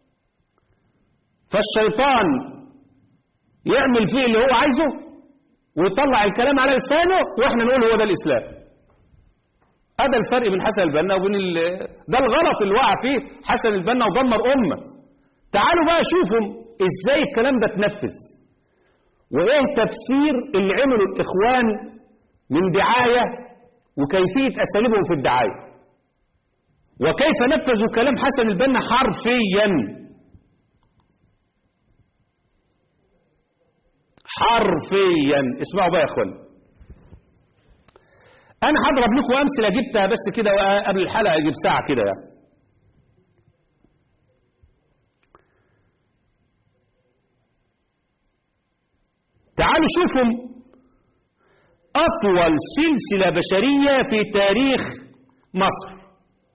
فالشيطان يعمل فيه اللي هو عايزه ويطلع الكلام على لسانه واحنا نقول هو ده الإسلام هذا الفرق بين حسن البنا وبين ال... ده الغلط اللي وقع فيه حسن البنا ودمر أمة تعالوا بقى شوفوا ازاي الكلام ده اتنفذ وايه تفسير اللي عمله الاخوان من دعاية وكيفية اساليبهم في الدعاية وكيف نفذوا كلام حسن البنا حرفيا حرفيا اسمعوا بقى يا اخوان انا هضرب لكم امثله جبتها بس كده قبل الحلقه يجيب ساعه كده يعني تعالوا شوفوا أطول سلسلة بشرية في تاريخ مصر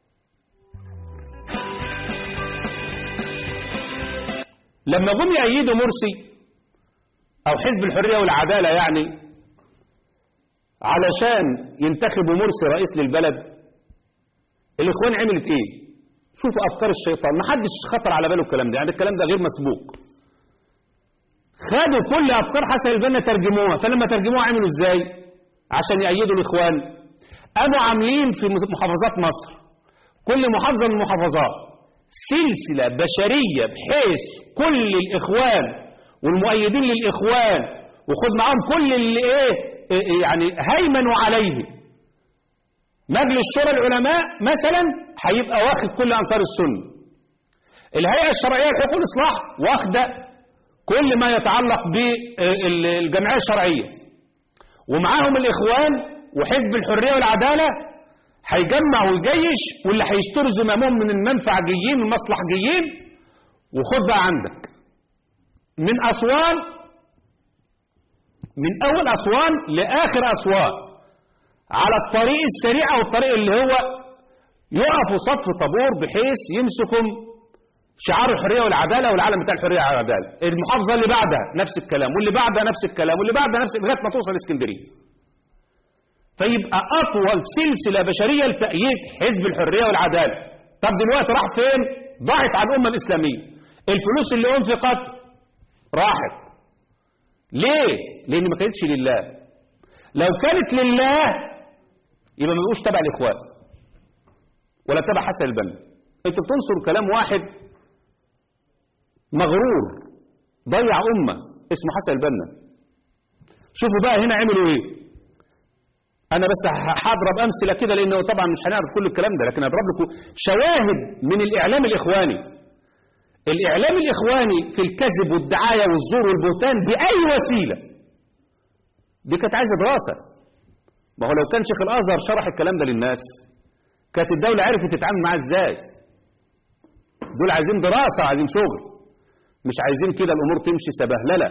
لما جم يأيدوا مرسي أو حزب الحرية والعدالة يعني علشان ينتخبوا مرسي رئيس للبلد الإخوان عملت إيه؟ شوفوا أفكار الشيطان ما حدش خطر على باله الكلام ده يعني الكلام ده غير مسبوق خدوا كل افكار حسن البنا ترجموها فلما ترجموها عملوا ازاي عشان يأيدوا الاخوان قاموا عاملين في محافظات مصر كل محافظه من المحافظات سلسله بشريه بحيث كل الاخوان والمؤيدين للاخوان وخد معاهم كل اللي ايه يعني هيمنوا عليه مجلس شورى العلماء مثلا هيبقى واخد كل انصار السنه الهيئه الشرعيه لحقوق الاصلاح واخده كل ما يتعلق بالجمعية الشرعية ومعاهم الإخوان وحزب الحرية والعدالة هيجمع ويجيش واللي هيشتروا زمامهم من المنفعجيين والمصلحجيين وخد بقى عندك من أسوان من أول أسوان لآخر أسوان على الطريق السريع أو الطريق اللي هو يقفوا صف طابور بحيث يمسكوا شعار الحريه والعداله والعلم بتاع الحريه والعداله المحافظه اللي بعدها نفس الكلام واللي بعدها نفس الكلام واللي بعدها نفس لغايه ما توصل اسكندريه فيبقى اطول سلسله بشريه لتأييد حزب الحريه والعداله طب دلوقتي راح فين ضاعت على الامه الاسلاميه الفلوس اللي انفقت راحت ليه لان ما كانتش لله لو كانت لله يبقى ما بيبقوش تبع الاخوان ولا تبع حسن البنا انت بتنصر كلام واحد مغرور ضيع أمة اسمه حسن البنا شوفوا بقى هنا عملوا ايه انا بس هضرب امثله كده لانه طبعا مش هنعرف كل الكلام ده لكن هضرب لكم شواهد من الاعلام الاخواني الاعلام الاخواني في الكذب والدعايه والزور والبهتان باي وسيله دي كانت عايزه دراسه ما هو لو كان شيخ الازهر شرح الكلام ده للناس كانت الدوله عرفت تتعامل معاه ازاي دول عايزين دراسه عايزين شغل مش عايزين كده الامور تمشي سبهلله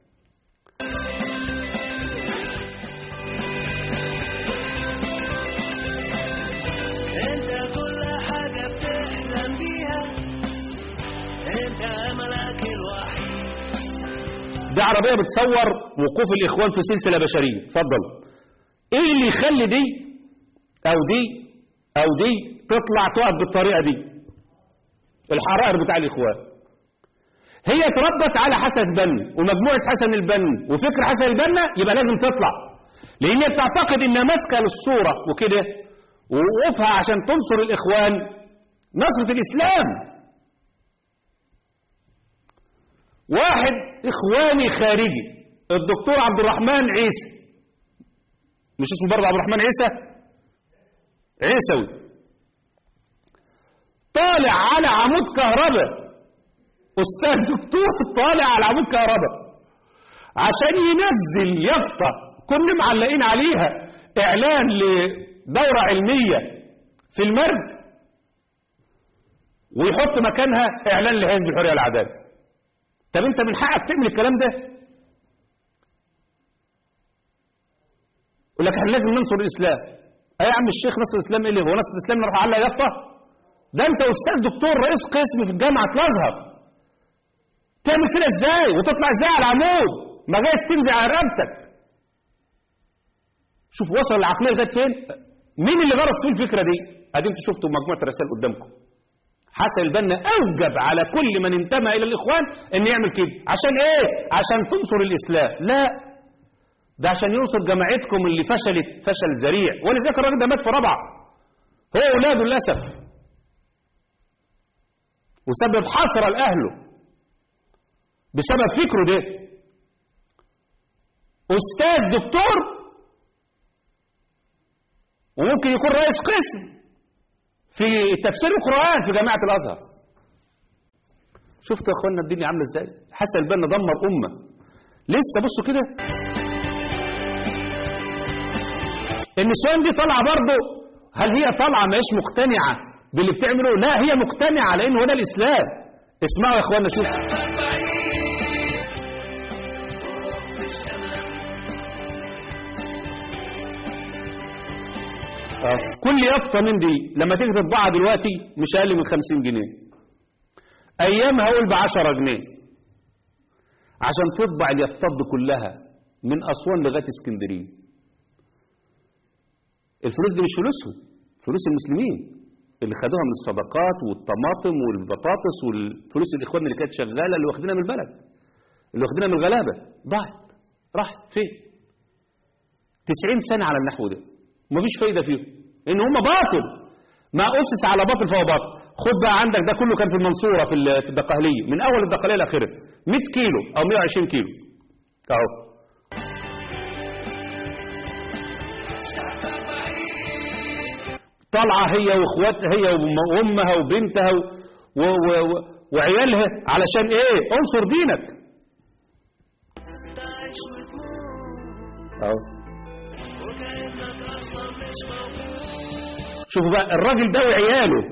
انت كل حاجة بتحلم بيها انت املك الوحيد دي عربيه بتصور وقوف الاخوان في سلسله بشريه اتفضل ايه اللي يخلي دي او دي او دي تطلع تقف بالطريقه دي الحرائر بتاع الاخوان هي اتربت على حسن البنا ومجموعة حسن البنا وفكر حسن البنا يبقى لازم تطلع لأن هي بتعتقد إنها ماسكة للصورة وكده ووقوفها عشان تنصر الإخوان نصرة الإسلام واحد إخواني خارجي الدكتور عبد الرحمن عيسى مش اسمه برضه عبد الرحمن عيسى عيسوي طالع على عمود كهرباء أستاذ دكتور طالع على عمود كهرباء عشان ينزل يافطة كنا معلقين عليها إعلان لدورة علمية في المرج ويحط مكانها إعلان لحزب الحرية والعدالة طب أنت من حقك تعمل الكلام ده يقول لك احنا لازم ننصر الإسلام أي يا عم الشيخ نصر الإسلام إيه اللي هو نصر الإسلام نروح على يافطة ده أنت أستاذ دكتور رئيس قسم في جامعة الأزهر تعمل كده ازاي وتطلع ازاي على العمود ما جايز تنزل على رقبتك شوف وصل العقلية لغاية فين مين اللي غرس فيه الفكرة دي ادي انتوا شفتوا مجموعة الرسائل قدامكم حسن البنا اوجب على كل من انتمى الى الاخوان ان يعمل كده عشان ايه عشان تنصر الاسلام لا ده عشان ينصر جماعتكم اللي فشلت فشل ذريع ولذلك الراجل ده مات في رابعه هو اولاده للاسف وسبب حسره لاهله بسبب فكره ده استاذ دكتور وممكن يكون رئيس قسم في تفسير القرآن في جامعة الأزهر شفتوا يا اخوانا الدنيا عاملة ازاي حسن البنا دمر أمة لسه بصوا كده النسوان دي طالعة برضه هل هي طالعة مش مقتنعة باللي بتعمله لا هي مقتنعة لأن هو ده الإسلام اسمعوا يا اخوانا شوفوا كل يافطة من دي لما تيجي تطبعها دلوقتي مش أقل من 50 جنيه أيامها أقول ب 10 جنيه عشان تطبع اليافطات دي كلها من أسوان لغاية اسكندرية الفلوس دي مش فلوسهم فلوس المسلمين اللي خدوها من الصدقات والطماطم والبطاطس والفلوس الإخوان اللي كانت شغالة اللي واخدينها من البلد اللي واخدينها من الغلابة ضاعت راحت فين 90 سنة على النحو ده مفيش فايدة فيهم ان هم باطل ما أسس على باطل فهو باطل خد بقى عندك ده كله كان في المنصورة في ال- في الدقهلية من أول الدقهلية لآخرها 100 كيلو أو 120 كيلو أهو طالعة هي واخواتها هي وأم- وامها وبنتها و... و... و... وعيالها علشان ايه انصر دينك تعيش وتموت اهو وكأنك أصلا مش موجود شوفوا بقى الراجل ده وعياله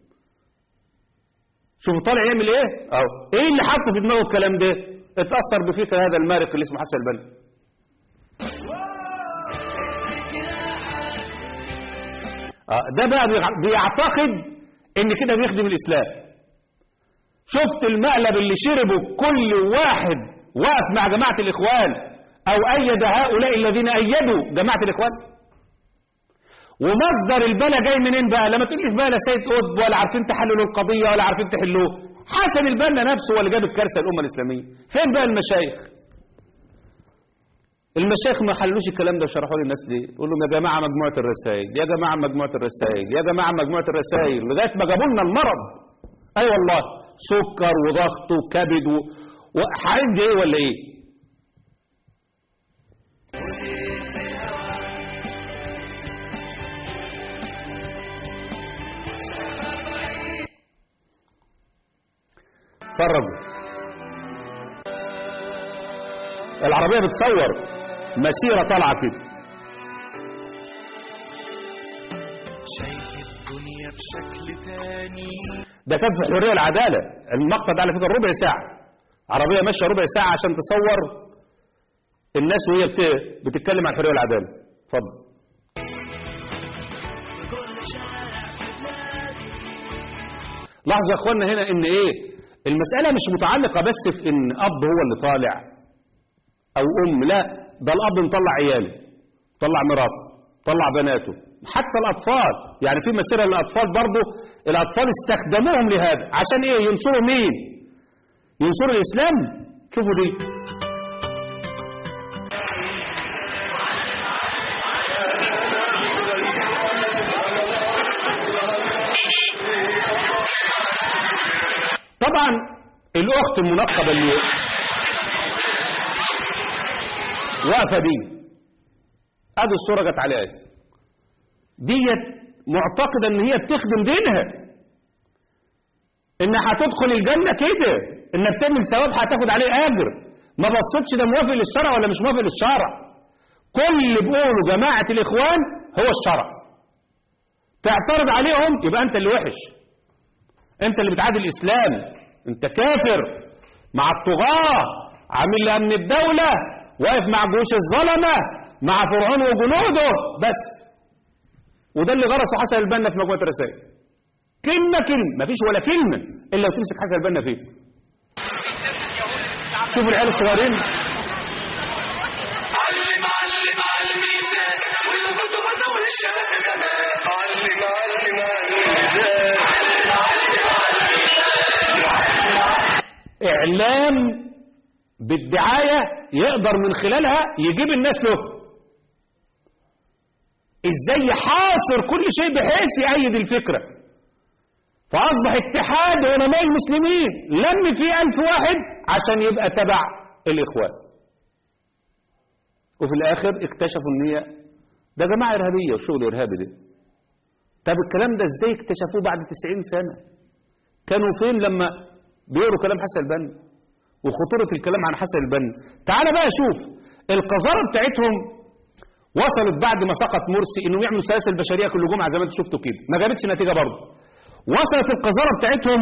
شوفوا طالع يعمل ايه اهو ايه اللي حطه في دماغه الكلام ده اتأثر بفكر هذا المارق اللي اسمه حسن البنا آه ده بقى بيع- بيعتقد ان كده بيخدم الاسلام شفت المقلب اللي شربه كل واحد واقف مع جماعة الاخوان او ايد هؤلاء الذين ايدوا جماعة الاخوان ومصدر البلا جاي منين بقى لما تقول لي بقى لا سيد قطب ولا عارفين تحللوا القضيه ولا عارفين تحلوه حسن البنا نفسه هو اللي جاب الكارثه الامه الاسلاميه فين بقى المشايخ المشايخ ما حلوش الكلام ده وشرحوا للناس ليه يقول لهم يا جماعه مجموعه الرسائل يا جماعه مجموعه الرسائل يا جماعه مجموعه الرسائل لغايه ما جابوا لنا المرض اي أيوة والله سكر وضغط وكبد و... وحاجات دي ايه ولا ايه اتفرجوا العربية بتصور مسيرة طالعة كده شايف الدنيا بشكل تاني ده كان في الحرية والعدالة المقطع ده على فكرة ربع ساعة عربية ماشية ربع ساعة عشان تصور الناس وهي بت- بتتكلم عن الحرية والعدالة اتفضل كل شارع في بلادي لاحظوا يا اخوانا هنا ان ايه المسألة مش متعلقة بس في ان اب هو اللي طالع او ام لا ده الاب مطلع عياله طلع مراته طلع بناته حتى الاطفال يعني في مسيرة للاطفال برضه الاطفال استخدموهم لهذا عشان ايه ينصروا مين ينصروا الاسلام شوفوا دي طبعا الاخت المنقبه اللي واقفه دي ادي الصوره جت عليها اهي. ديت معتقده ان هي بتخدم دينها انها هتدخل الجنه كده انك تعمل ثواب هتاخد عليه اجر ما بصتش ده موافق للشرع ولا مش موافق للشرع كل اللي بيقولوا جماعه الاخوان هو الشرع تعترض عليهم يبقى انت اللي وحش انت اللي بتعادي الاسلام انت كافر مع الطغاة عامل لامن الدولة واقف مع جيوش الظلمة مع فرعون وجنوده بس وده اللي غرسه حسن البنا في مجموعة الرسائل كلمة كلمة مفيش ولا كلمة إلا وتمسك حسن البنا فيه شوفوا العيال الصغيرين علم علم علم الميزان علم علم علم إعلام بالدعاية يقدر من خلالها يجيب الناس له إزاي يحاصر كل شيء بحيث يأيد الفكرة فأصبح اتحاد علماء المسلمين لم فيه ألف واحد عشان يبقى تبع الإخوان وفي الآخر اكتشفوا إن هي ده جماعة إرهابية وشغل إرهابي ده طب الكلام ده إزاي اكتشفوه بعد 90 سنة كانوا فين لما بيقروا كلام حسن البنا وخطورة الكلام عن حسن البنا تعال بقى شوف القذارة بتاعتهم وصلت بعد ما سقط مرسي انهم يعملوا سلاسل بشريه كل جمعه زي ما انتم شفتوا كده ما جابتش نتيجه برضه وصلت القذاره بتاعتهم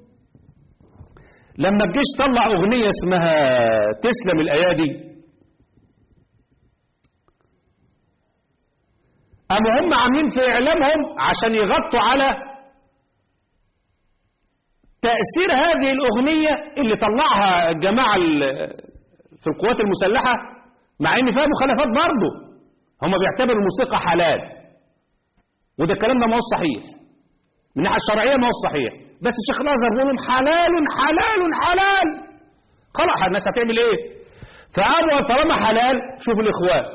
لما الجيش طلع اغنيه اسمها تسلم الايادي قاموا هم عاملين في اعلامهم عشان يغطوا على تاثير هذه الاغنيه اللي طلعها الجماعه ال- في القوات المسلحه مع ان فيها مخالفات برضه هم بيعتبروا الموسيقى حلال وده الكلام ده ما هو صحيح من الناحيه الشرعيه ما هو صحيح بس الشيخ الازهر بيقول لهم حلال حلال حلال خلاص الناس هتعمل ايه فقالوا طالما حلال شوف الاخوان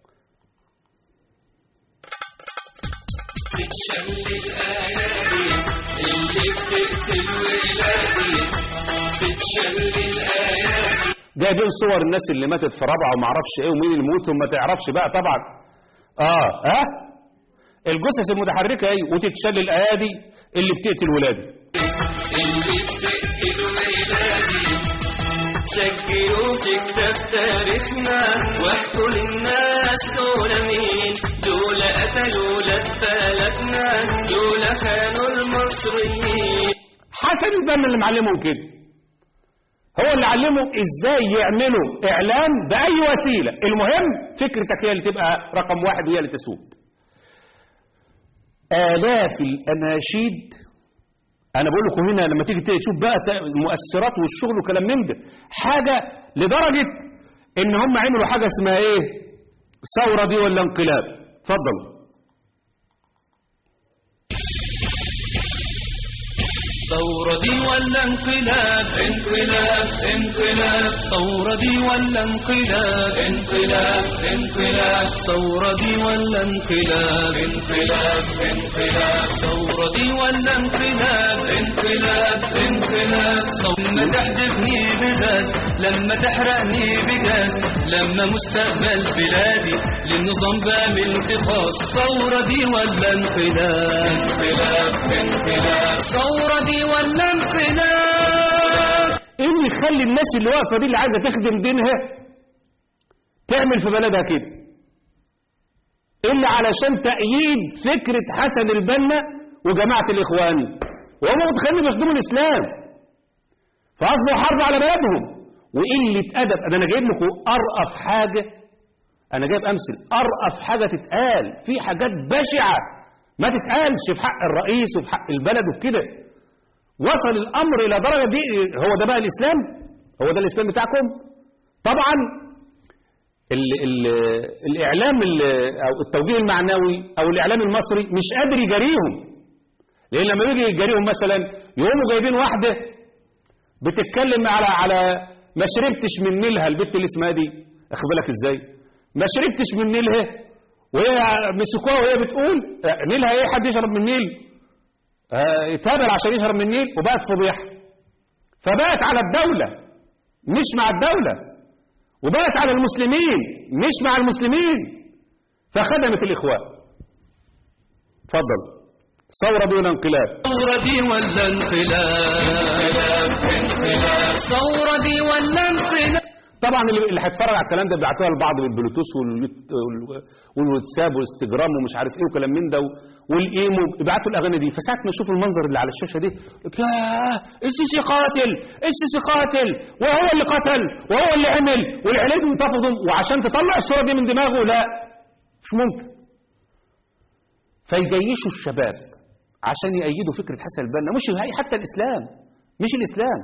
بتشلي الأيادي اللي بتقتل ولادي بتشلي الأيادي جايبين صور الناس اللي ماتت في رابعه وما اعرفش ايه ومين اللي موت وما تعرفش بقى طبعا اه ها الجثث المتحركه ايه وتتشل الايادي اللي بتقتل ولادي اللي بتقتل ولادي سجلوا في كتاب تاريخنا واحكوا للناس دول مين دول قتلوا ولاد بلدنا دول خانوا المصريين حسن البنا اللي معلمهم كده هو اللي علمهم ازاي يعملوا اعلان باي وسيله المهم فكرتك هي اللي تبقى رقم واحد وهي اللي تسود الاف الاناشيد انا بقول لكم هنا لما تيجي تشوف بقى ت- المؤثرات والشغل وكلام من ده حاجه لدرجه ان هم عملوا حاجه اسمها ايه الثوره دي ولا انقلاب اتفضلوا ثورة دي ولا انقلاب انقلاب انقلاب ثورة دي ولا انقلاب انقلاب انقلاب ثورة دي ولا انقلاب انقلاب انقلاب ثورة دي ولا انقلاب انقلاب انقلاب لما تحدفني بغاز لما تحرقني بجاز لما مستقبل بلادي للنظام بعمل اتخاذ ثورة دي ولا انقلاب انقلاب انقلاب ثورة دي ولا انقلاب ايه اللي يخلي الناس اللي واقفه دي اللي عايزه تخدم دينها تعمل في بلدها كده الا علشان تأييد فكرة حسن البنا وجماعة الاخوان وهم متخيلين بيخدموا الاسلام فاصبحوا حرب على بلدهم وقلة ادب ده انا جايب لكم ارأف حاجة انا جايب امثل ارأف حاجة تتقال في حاجات بشعة ما تتقالش في حق الرئيس وفي حق البلد وكده وصل الامر الى درجه دي هو ده بقى الاسلام هو ده الاسلام بتاعكم طبعا ال ال الاعلام ال او التوجيه المعنوي او الاعلام المصري مش قادر يجاريهم لان لما يجي يجاريهم مثلا يقوموا جايبين واحده بتتكلم على على ما شربتش من نيلها البت اللي اسمها دي اخد بالك ازاي ما شربتش من نيلها وهي مسكوها وهي بتقول آه، نيلها ايه حد يشرب من نيل آه، يتابع عشان يشرب من النيل وبقت فضيحة فبقت على الدولة مش مع الدولة وبقت على المسلمين مش مع المسلمين فخدمت الإخوان اتفضل ثورة دون انقلاب ثورة دي ولا انقلاب انقلاب ثورة دي ولا انقلاب طبعا اللي اللي هيتفرج على الكلام ده بيبعتوها لبعض بالبلوتوث واليوت- وال- والواتساب والانستجرام ومش عارف ايه وكلام من ده والايمو يبعتوا الاغاني دي فساعه ما يشوفوا المنظر اللي على الشاشه دي يقول ياه السيسي قاتل السيسي قاتل وهو اللي قتل وهو اللي عمل والعليم انتفضوا وعشان تطلع الصوره دي من دماغه لا مش ممكن فيجيشوا الشباب عشان يأيدوا فكرة حسن البنا مش حتى الإسلام مش الإسلام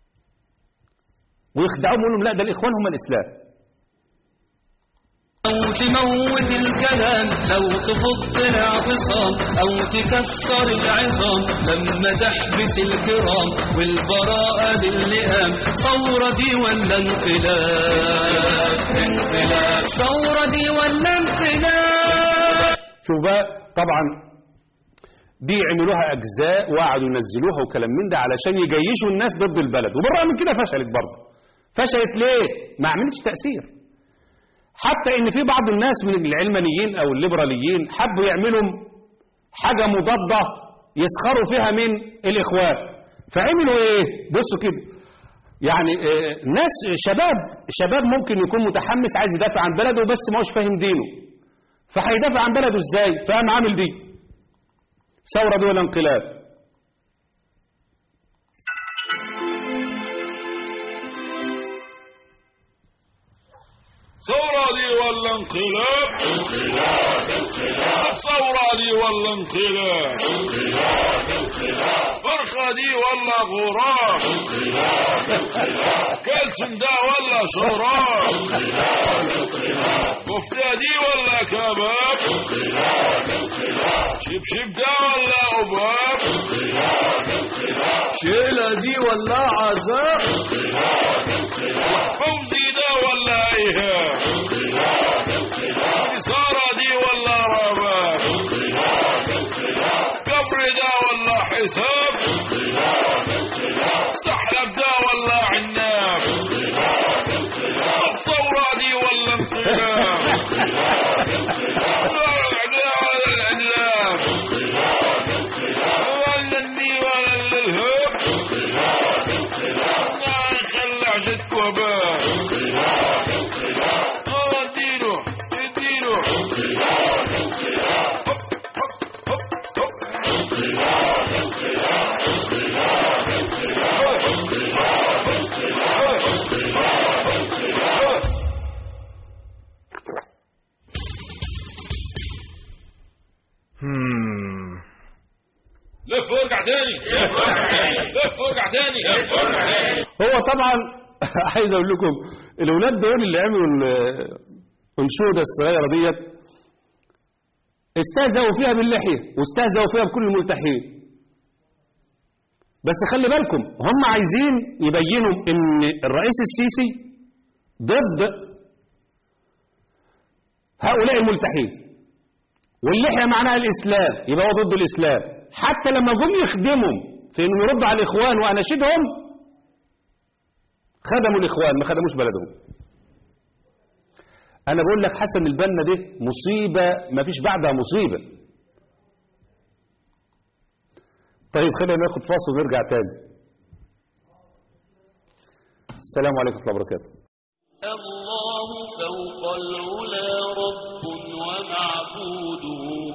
ويخدعوهم ويقول لهم لا ده الإخوان هم الإسلام تموت الكلام لو تفض الاعتصام أو تكسر العظام لما تحبس الكرام والبراءة للئام ثورة دي ولا انقلاب انقلاب ثورة دي ولا انقلاب شوف بقى طبعا دي عملوها اجزاء وقعدوا ينزلوها وكلام من ده علشان يجيشوا الناس ضد البلد وبالرغم من كده فشلت برضه فشلت ليه ما عملتش تاثير حتى ان في بعض الناس من العلمانيين او الليبراليين حبوا يعملوا حاجه مضاده يسخروا فيها من الاخوان فعملوا ايه بصوا كده يعني آه، ناس شباب شباب ممكن يكون متحمس عايز يدافع عن بلده بس ما هوش فاهم دينه فهيدافع عن بلده ازاي فقام عامل دي ثوره دول انقلاب ثورة دي ولا انقلاب انقلاب انقلاب ثورة دي ولا انقلاب انقلاب انقلاب فرخة دي ولا غراب انقلاب انقلاب كلسم ده ولا شراب انقلاب انقلاب كفتة دي ولا كباب انقلاب انقلاب شبشب ده ولا عباب انقلاب انقلاب شيلة دي ولا عذاب انقلاب انقلاب فوزي ده ولا ايهاب انقلاب انقلاب إثارة دي ولا رباب انقلاب انقلاب قبر ده ولا حساب انقلاب انقلاب سحلب ده ولا عناب انقلاب انقلاب ثورة دي ولا انقلاب انقلاب انقلاب ولا العنلاب انقلاب انقلاب ولا الني ولا الهب انقلاب انقلاب خلع شدك وباب انقلاب انقلاب اديله اديله انقلاب انقلاب هب هب هب انقلاب انقلاب انقلاب انقلاب انقلاب انقلاب انقلاب انقلاب لف وارجع تاني لف وارجع تاني لف وارجع تاني لف وارجع تاني هو طبعا عايز اقول لكم الاولاد دول اللي عملوا ال- الانشوده الصغيره ديت استهزأوا فيها باللحيه واستهزأوا فيها بكل الملتحين بس خلي بالكم هم عايزين يبينوا ان الرئيس السيسي ضد هؤلاء الملتحين واللحيه معناها الاسلام يبقى هو ضد الاسلام حتى لما جم يخدموا في انهم يردوا على الاخوان واناشدهم خدموا الاخوان ما خدموش بلدهم انا بقول لك حسن البنا ده مصيبه ما فيش بعدها مصيبه طيب خلينا ناخد فاصل ونرجع تاني السلام عليكم ورحمه الله وبركاته الله فوق العلا رب ومعبود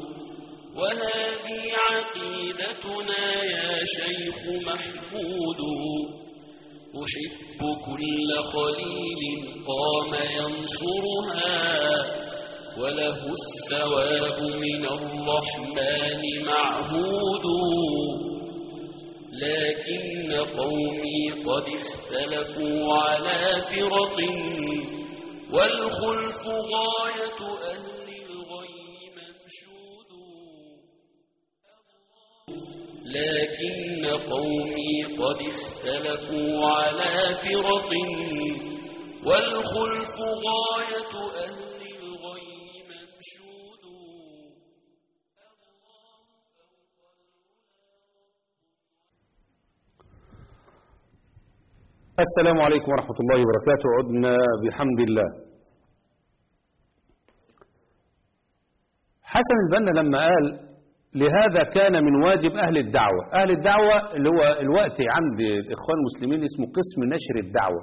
وهذه عقيدتنا يا شيخ محمود أحب كل خليل قام ينصرها وله الثواب من الرحمن معهود لكن قومي قد اختلفوا على فرق والخلف غاية أهل الغي منشود لكن قومي قد اختلفوا على فرق والخلف غاية أهل الغي منشود السلام عليكم ورحمة الله وبركاته عدنا بحمد الله حسن البنا لما قال لهذا كان من واجب أهل الدعوة أهل الدعوة اللي هو الوقت عند الإخوان المسلمين اسمه قسم نشر الدعوة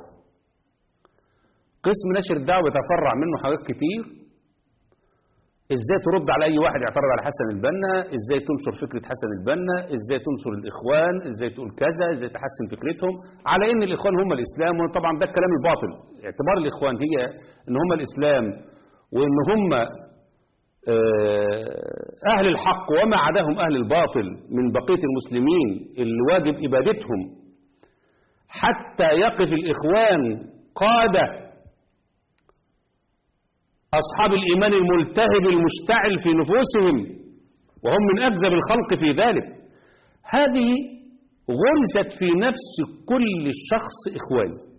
قسم نشر الدعوة يتفرع منه حاجات كتير ازاي ترد على اي واحد يعترض على حسن البنا ازاي تنشر فكرة حسن البنا ازاي تنشر الاخوان ازاي تقول كذا ازاي تحسن فكرتهم على ان الاخوان هم الاسلام وطبعا ده الكلام الباطل اعتبار الاخوان هي ان هم الاسلام وان هم آه، اهل الحق وما عداهم اهل الباطل من بقية المسلمين اللي واجب ابادتهم حتى يقف الاخوان قادة أصحاب الإيمان الملتهب المشتعل في نفوسهم وهم من أكذب الخلق في ذلك هذه غرزت في نفس كل شخص إخواني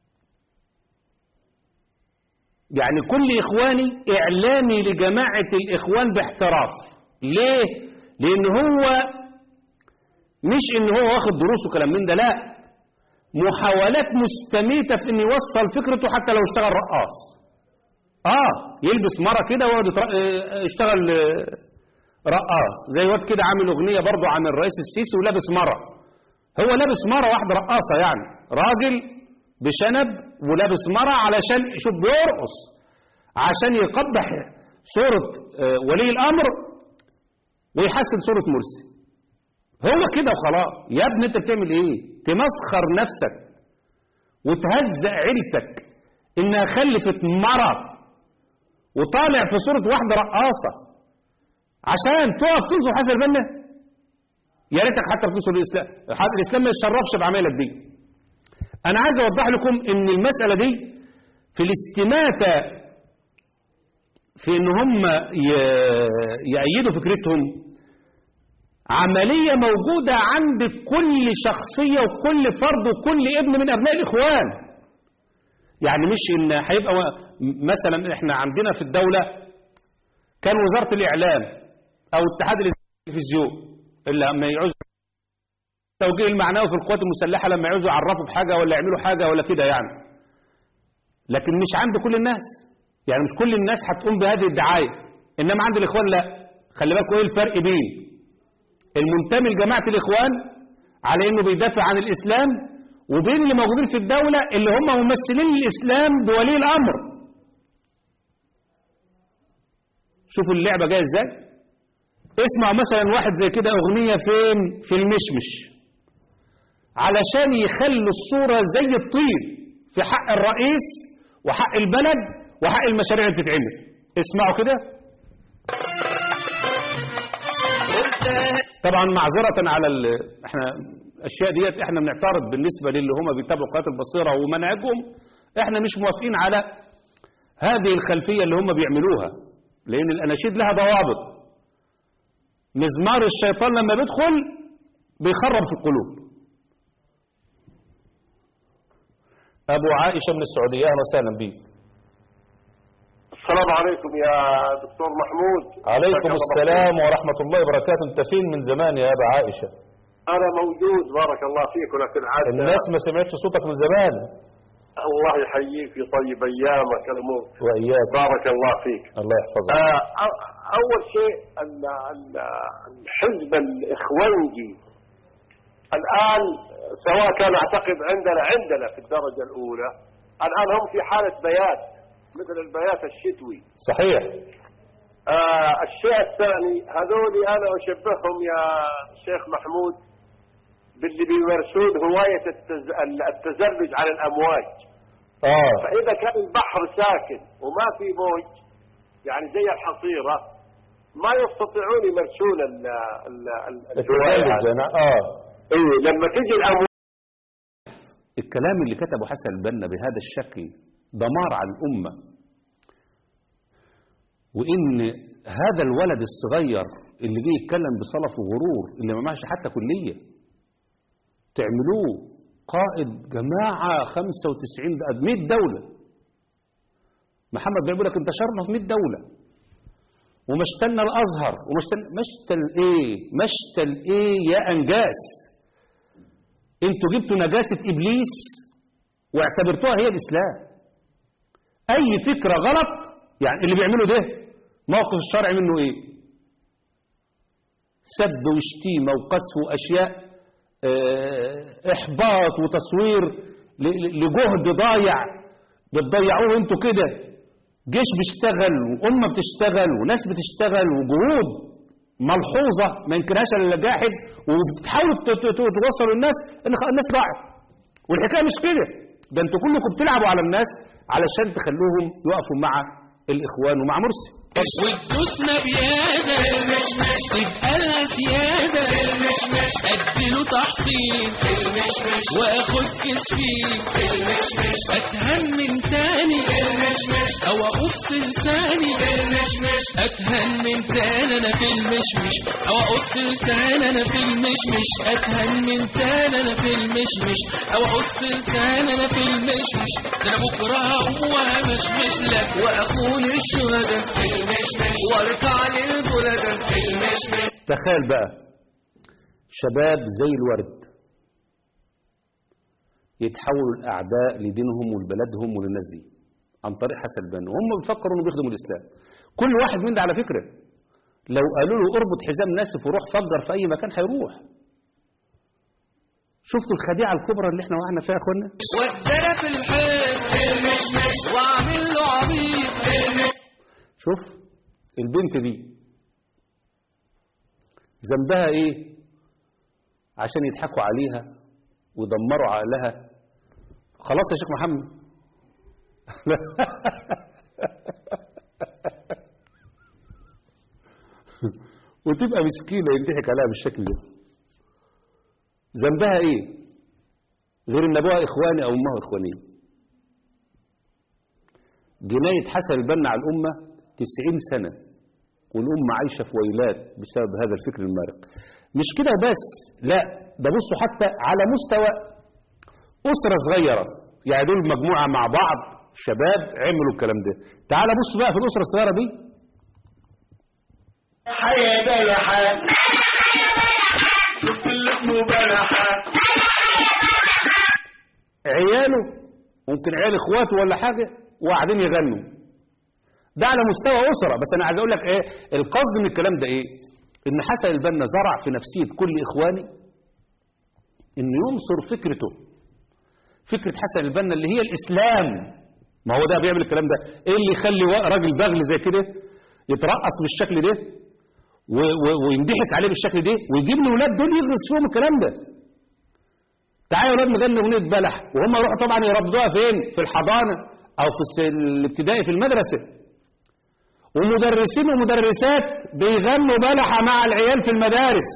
يعني كل إخواني إعلامي لجماعة الإخوان باحتراف ليه؟ لأن هو مش إن هو واخد دروس وكلام من ده لا محاولات مستميتة في إن يوصل فكرته حتى لو اشتغل رقاص آه يلبس مرة كده ويقعد يتر- آه، يشتغل آه، رقاص زي واد كده عامل أغنية برضه عن الرئيس السيسي ولابس مرة هو لابس مرة واحدة رقاصة يعني راجل بشنب ولابس مرة علشان شوف بيرقص عشان يقبح صورة آه، ولي الأمر ويحسن صورة مرسي هو كده وخلاص يا ابني انت بتعمل ايه تمسخر نفسك وتهزق عيلتك انها خلفت مرة وطالع في صورة واحدة رقاصة عشان تقف تنصر حسن البنا يا ريتك حتى بتنصر الاسلام حتى الاسلام ما يتشرفش بعملك دي انا عايز اوضح لكم ان المسألة دي في الاستماتة في ان هم ي- يأيدوا فكرتهم عملية موجودة عند كل شخصية وكل فرد وكل ابن من أبناء الإخوان يعني مش إن هيبقى و- مثلا إحنا عندنا في الدولة كان وزارة الإعلام أو اتحاد التلفزيون اللي لما يعوز التوجيه المعنوي في القوات المسلحة لما يعوزوا يعرفوا بحاجة ولا يعملوا حاجة ولا كده يعني لكن مش عند كل الناس يعني مش كل الناس هتقوم بهذه الدعاية إنما عند الإخوان لا خلي بالكوا إيه الفرق بين المنتمي لجماعة الإخوان على إنه بيدافع عن الإسلام وبين اللي موجودين في الدولة اللي هم ممثلين الإسلام بولي الأمر شوفوا اللعبة جاية إزاي اسمعوا مثلا واحد زي كده أغنية فين في المشمش علشان يخلوا الصورة زي الطين في حق الرئيس وحق البلد وحق المشاريع اللي بتتعمل اسمعوا كده طبعا معذرة على ال... احنا الاشياء ديت احنا بنعترض بالنسبة للي هم بيتابعوا قناة البصيرة ومنهجهم احنا مش موافقين على هذه الخلفية اللي هم بيعملوها لان الاناشيد لها ضوابط مزمار الشيطان لما بيدخل بيخرب في القلوب ابو عائشة من السعودية اهلا وسهلا بيك السلام عليكم يا دكتور محمود عليكم جزاك الله السلام ورحمة الله وبركاته انت فين من زمان يا ابا عائشة خير. أنا موجود بارك الله فيك ولكن عاد الناس ما سمعتش صوتك من زمان الله يحييك ويطيب أيامك الأمور وإياك بارك الله فيك الله يحفظك آه، أ- أول شيء ال- ال- الحزب الإخوانجي الآن سواء كان أعتقد عندنا عندنا في الدرجة الأولى الآن هم في حالة بيات مثل البيات الشتوي صحيح آه الشيء الثاني هذول انا اشبههم يا شيخ محمود باللي بيمارسون هوايه التز... التزلج على الامواج اه فاذا كان البحر ساكن وما في موج يعني زي الحصيره ما يستطيعون يمارسون ال... ال... ال... الهوايه التزلج هذه. انا اه ايوه لما تجي الامواج الكلام اللي كتبه حسن البنا بهذا الشكل دمار على الأمة وإن هذا الولد الصغير اللي جه يتكلم بصلف وغرور اللي ما معهش حتى كلية تعملوه قائد جماعة 95 ده 100 دولة محمد بيقول لك انتشرنا في 100 دولة ومشتلنا الأزهر ومشتل مشتل إيه مشتل إيه يا أنجاس انتوا جبتوا نجاسة إبليس واعتبرتوها هي الإسلام أي فكرة غلط يعني اللي بيعمله ده موقف الشرع منه إيه سب وشتيمة وقذف وأشياء آه، إحباط وتصوير ل- ل- لجهد ضايع بتضيعوه انتوا كده جيش بيشتغل وأمة بتشتغل وناس بتشتغل وجهود ملحوظة ما ينكرهاش الا جاحد وبتحاولوا ت- ت- ت- توصلوا الناس ان خ- الناس ضاعت والحكايه مش كده ده انتوا كلكم بتلعبوا على الناس علشان تخلوهم يقفوا مع الاخوان ومع مرسي والدوسنا بيادة تبقى لها سيادة اديله تحصيل واخد كسفين اتهن من تاني او اقص لساني اتهن من تاني انا في المشمش او اقص لساني انا في المشمش اتهن من تاني انا في المشمش او اقص لساني انا في المشمش ده انا بكره هقوم وهمشمش لك واخون الشهداء في المشمش واركع للبلداء في المشمش تخيل بقى شباب زي الورد يتحولوا الأعداء لدينهم ولبلدهم وللناس دي عن طريق حسن البنا وهم بيفكروا انه بيخدموا الإسلام كل واحد من ده على فكرة لو قالوا له اربط حزام ناسف وروح فجر في أي مكان هيروح شفتوا الخديعة الكبرى اللي احنا وقعنا فيها يا اخوانا ودانا في الحيط في المشمش واعمل له عبيط في المشمش شوف البنت دي ذنبها ايه عشان يضحكوا عليها ويدمروا عقلها خلاص يا شيخ محمد وتبقى مسكينة يضحك عليها بالشكل ده ذنبها ايه غير ان ابوها اخواني او امها اخوانيه جناية حسن البنا على الأمة 90 سنة والأمة عايشة في ويلات بسبب هذا الفكر المارق مش كده بس لا ده بصوا حتى على مستوى أسرة صغيرة يعني دول مجموعة مع بعض شباب عملوا الكلام ده تعال بص بقى في الأسرة الصغيرة دي حيا بلحة شوف اللي اسمه بلحة عياله ممكن عيال اخواته ولا حاجة وقاعدين يغنوا ده على مستوى أسرة بس أنا عايز أقول لك إيه القصد من الكلام ده إيه إن حسن البنا زرع في نفسية كل إخواني إنه ينصر فكرته فكرة حسن البنا اللي هي الإسلام ما هو ده بيعمل الكلام ده إيه اللي يخلي وا- راجل بغل زي كده يترقص بالشكل ده و- و- وينضحك عليه بالشكل ده ويجيب الولاد دول يغرس فيهم الكلام ده تعالوا يا ولاد نغني اغنيه بلح وهم يروحوا طبعا يربطوها فين في الحضانه او في الس- الابتدائي في المدرسه ومدرسين ومدرسات بيغنوا بلحه مع العيال في المدارس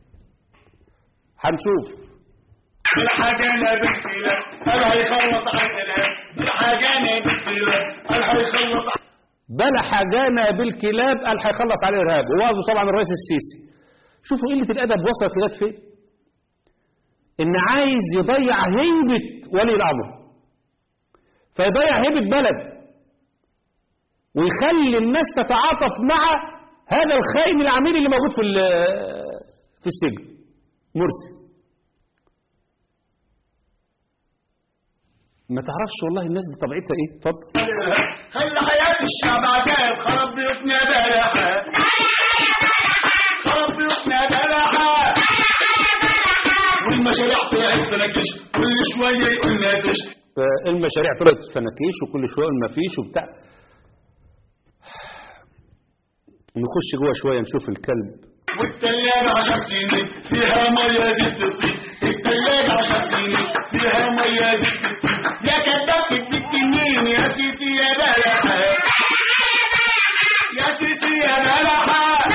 هنشوف الحاجانة بالكلاب قال هيخلص عندنا الحاجانة بالكلاب قال هيخلص بلح جانا بالكلاب قال هيخلص على الارهاب ووعظه طبعا الرئيس السيسي شوفوا قله الادب وصلت لغايه فين ان عايز يضيع هيبه ولي الامر فيضيع هيبه بلد ويخلي الناس تتعاطف مع هذا الخائن العميل اللي موجود في ال- في السجن مرسي ما تعرفش والله الناس دي طبيعتها ايه اتفضل خلي حياة الشعب عجائب خرب بيوتنا بلحة خرب بيوتنا بلحة والمشاريع طلعت تنكش كل شوية يقول ناتش المشاريع طلعت فناكيش وكل شويه ما فيش وبتاع نخش جوه شويه نشوف الكلب والتلاجة عشر سنين فيها مية زيت الطين التلاجة عشر سنين فيها مية زيت الطين يا كداب تديك منين يا سيسي يا بلحة يا سيسي يا بلحة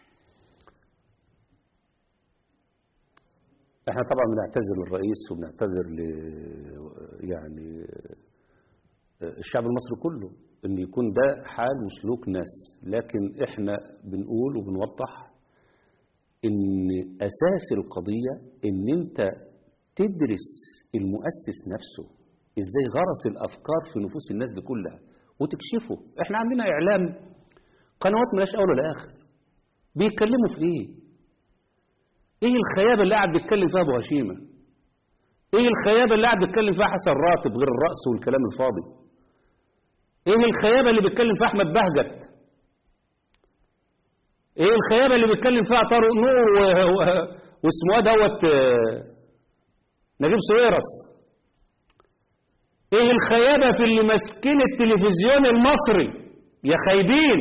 احنا طبعا بنعتذر للرئيس وبنعتذر ل يعني الشعب المصري كله ان يكون ده حال وسلوك ناس لكن احنا بنقول وبنوضح ان اساس القضية ان انت تدرس المؤسس نفسه ازاي غرس الافكار في نفوس الناس دي كلها وتكشفه احنا عندنا اعلام قنوات ملاش اول ولا اخر بيتكلموا في ايه ايه الخيابة اللي قاعد بيتكلم فيها ابو هشيمة ايه الخيابة اللي قاعد بيتكلم فيها حسن راتب غير الرأس والكلام الفاضي ايه الخيابة اللي بيتكلم فيها احمد بهجت ايه الخيابة اللي بيتكلم فيها طارق نور و... و... واسمه إيه دوت آه، نجيب سويرس ايه الخيابة في اللي ماسكين التلفزيون المصري يا خايبين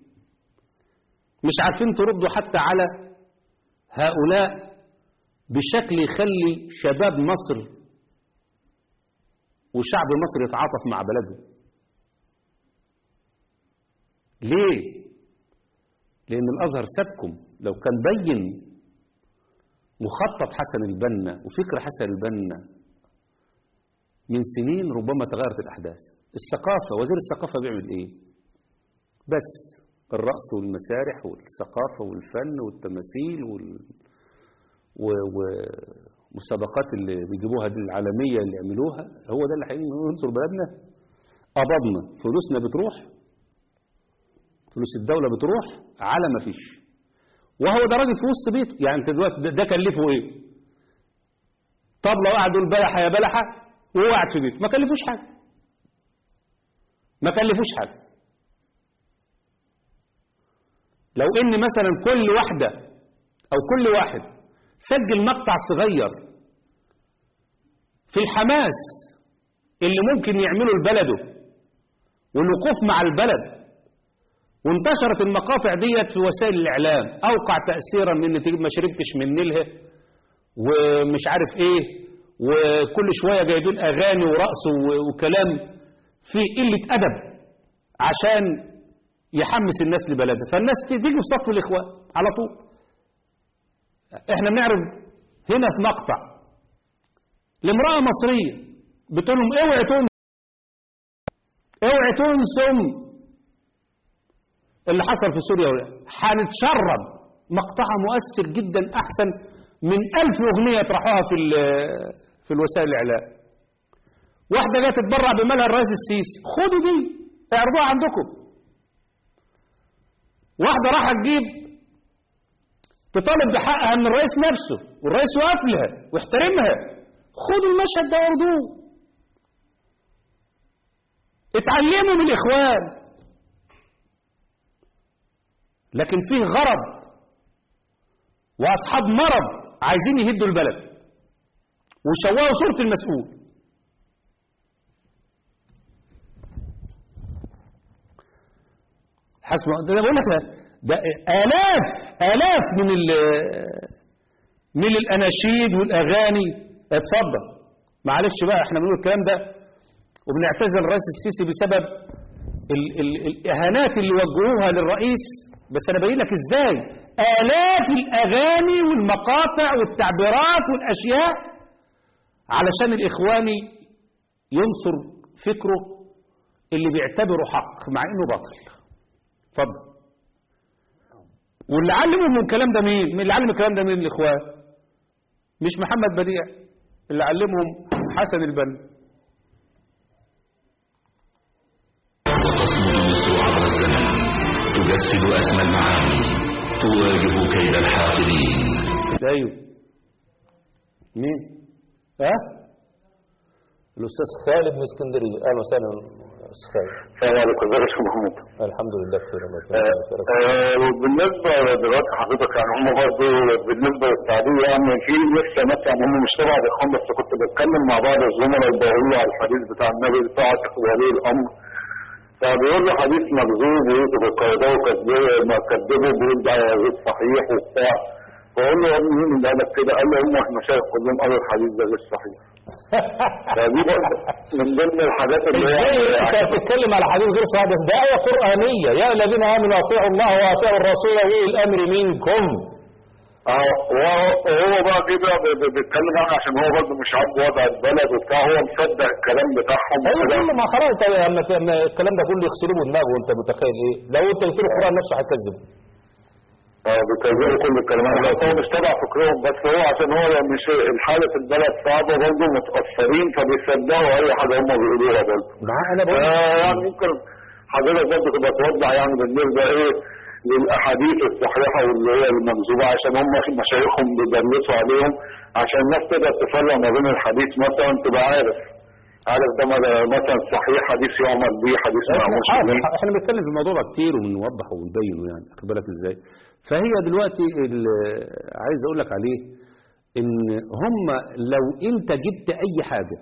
مش عارفين تردوا حتى على هؤلاء بشكل يخلي شباب مصر وشعب مصر يتعاطف مع بلده ليه لأن الأزهر سابكم لو كان بين مخطط حسن البنا وفكر حسن البنا من سنين ربما تغيرت الأحداث الثقافة وزير الثقافة بيعمل إيه بس الرقص والمسارح والثقافة والفن والتماثيل وال... و... والمسابقات اللي بيجيبوها دي العالمية اللي يعملوها هو ده اللي هينصر بلدنا قبضنا فلوسنا بتروح فلوس الدولة بتروح على ما فيش وهو ده راجل في وسط بيته يعني انت دلوقتي ده, ده كلفه ايه طبلة وقعد يقول بلحة يا بلحة وهو قاعد في بيته ما كلفوش حاجة ما كلفوش حاجة لو ان مثلا كل واحدة او كل واحد سجل مقطع صغير في الحماس اللي ممكن يعمله لبلده والوقوف مع البلد وانتشرت المقاطع ديت في وسائل الإعلام أوقع تأثيرا من إن تجيب ما شربتش من نيلها ومش عارف إيه وكل شوية جايبين أغاني ورقص و- وكلام فيه قلة أدب عشان يحمس الناس لبلدها فالناس تيجي في صف الإخوان على طول احنا بنعرض هنا في مقطع لامرأة مصرية بتقول لهم اوعي تنسوا اوعي تنسوا اللي حصل في سوريا ولا هنتشرب مقطعها مؤثر جدا احسن من ألف اغنيه يطرحوها في ال- في الوسائل الاعلام واحده جايه تتبرع بمالها الرئيس السيسي خدوا دي اعرضوها عندكم واحده راح تجيب تطالب بحقها من الرئيس نفسه والرئيس يقف لها ويحترمها خدوا المشهد ده واعرضوه اتعلموا من الاخوان لكن فيه غرض واصحاب مرض عايزين يهدوا البلد ويشوهوا صورة المسؤول حسب ده انا بقول لك ده, ده آلاف آلاف من ال من الأناشيد والأغاني اتفضل معلش بقى احنا بنقول الكلام ده وبنعتذر الرئيس السيسي بسبب ال ال الإهانات اللي وجهوها للرئيس بس أنا باين لك إزاي آلاف الأغاني والمقاطع والتعبيرات والأشياء علشان الإخواني ينصر فكره اللي بيعتبره حق مع إنه باطل اتفضل واللي علمهم الكلام ده مين؟ مين اللي علم الكلام ده مين الإخوان؟ مش محمد بديع اللي علمهم حسن البنا وتصمد النسوع عبر الزمن تجسد أسمى المعاني تواجه كيد الحاقدين ايوه مين ها الاستاذ خالد من اسكندريه اهلا وسهلا استاذ خالد السلام عليكم ازيك يا شيخ محمود الحمد لله بخير الله آه، يكرمك. آه، وبالنسبه دلوقتي حضرتك يعني هم برضه بالنسبه للتعديل يعني في لسه مثلا هم مش تبع الاخوان بس كنت بتكلم مع بعض الزملاء الباهرين على الحديث بتاع النبي بتاع ولي الامر فبيقول له حديث مكذوب ويوسف القرضاوي كذبه ما كذبه بيقول ده غير صحيح وبتاع فقول له يا ابني مين اللي قال لك كده؟ قال له هم المشايخ كلهم قالوا الحديث ده غير صحيح فدي برضه من ضمن الحاجات اللي ازاي انت بتتكلم على حديث غير صحيح بس ده ايه قرانيه يا الذين امنوا اطيعوا الله واطيعوا الرسول واولي الامر منكم اه وهو وهو بقى كده ب- ب- بيتكلم عنه عشان هو برضه مش عاجبه وضع البلد وبتاع هو مصدق الكلام بتاعهم ايوه وكده. كله ما خلاص انت لما لما الكلام ده كله يغسلوه بدماغه وانت متخيل ايه لو انت قلت له القران نفسه هيكذبه اه بيكذبوا كل الكلام ده هو مش تبع فكرهم بس هو عشان هو مش الحالة في البلد صعبة برضه متأثرين فبيصدقوا أي حاجة هم بيقولوها برضه مع انا بقول آه، يعني ممكن حضرتك برضه تبقى توضح يعني بالنسبة إيه للأحاديث الصحيحة واللي هي المكذوبة عشان هم مشايخهم بيدرسوا عليهم عشان الناس تقدر تفرق ما بين الحديث مثلا تبقى عارف عارف ده مد- مثلا صحيح حديث يعمل بيه حديث ما احنا يعملش حاضر بيه احنا بنتكلم في الموضوع ده كتير وبنوضحه ونبينه يعني واخد بالك ازاي فهي دلوقتي ال- عايز اقول لك عليه ان هم لو انت جبت اي حاجه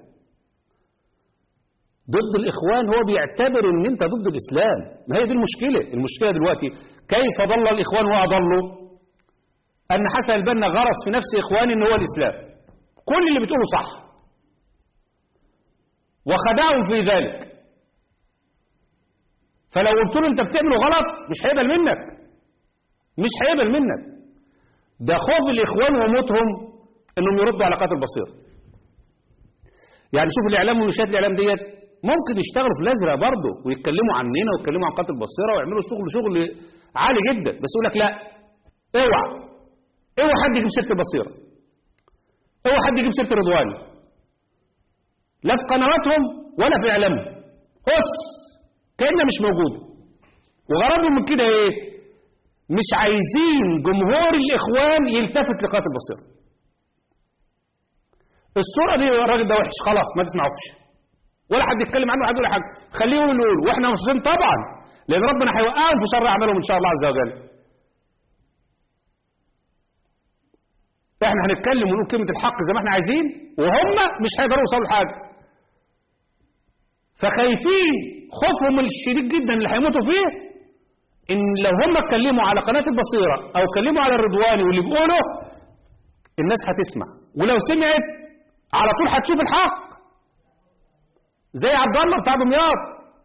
ضد الاخوان هو بيعتبر ان انت ضد الاسلام ما هي دي المشكله المشكله دلوقتي كيف ضل الاخوان واضلوا ان حسن البنا غرس في نفس اخواني ان هو الاسلام كل اللي بتقوله صح وخدعهم في ذلك فلو قلت له انت بتعمله غلط مش هيقبل منك مش هيقبل منك ده خوف الاخوان وموتهم انهم يردوا على قاتل بصير يعني شوف الاعلام ومشاهد الاعلام ديت ممكن يشتغلوا في الازرق برضه ويتكلموا عننا ويتكلموا عن قاتل بصيره ويعملوا شغل شغل عالي جدا بس يقول لك لا اوعى اوعى حد يجيب سيره البصيره اوعى حد يجيب سيره الرضواني لا في قنواتهم ولا في اعلامهم بص كانها مش موجوده وغرضهم من كده ايه مش عايزين جمهور الاخوان يلتفت لقاتل البصيره الصوره دي الراجل ده وحش خلاص ما تسمعوش ولا حد يتكلم عنه حد ولا حاجه خليه يقول يقول واحنا مبسوطين طبعا لان ربنا هيوقعهم في شر اعمالهم ان شاء الله عز وجل احنا هنتكلم ونقول كلمه الحق زي ما احنا عايزين وهم مش هيقدروا يوصلوا لحاجه فخايفين خوفهم الشديد جدا اللي هيموتوا فيه ان لو هم اتكلموا على قناه البصيره او اتكلموا على الرضواني واللي بيقوله الناس هتسمع ولو سمعت على طول هتشوف الحق زي عبد الله بتاع دمياط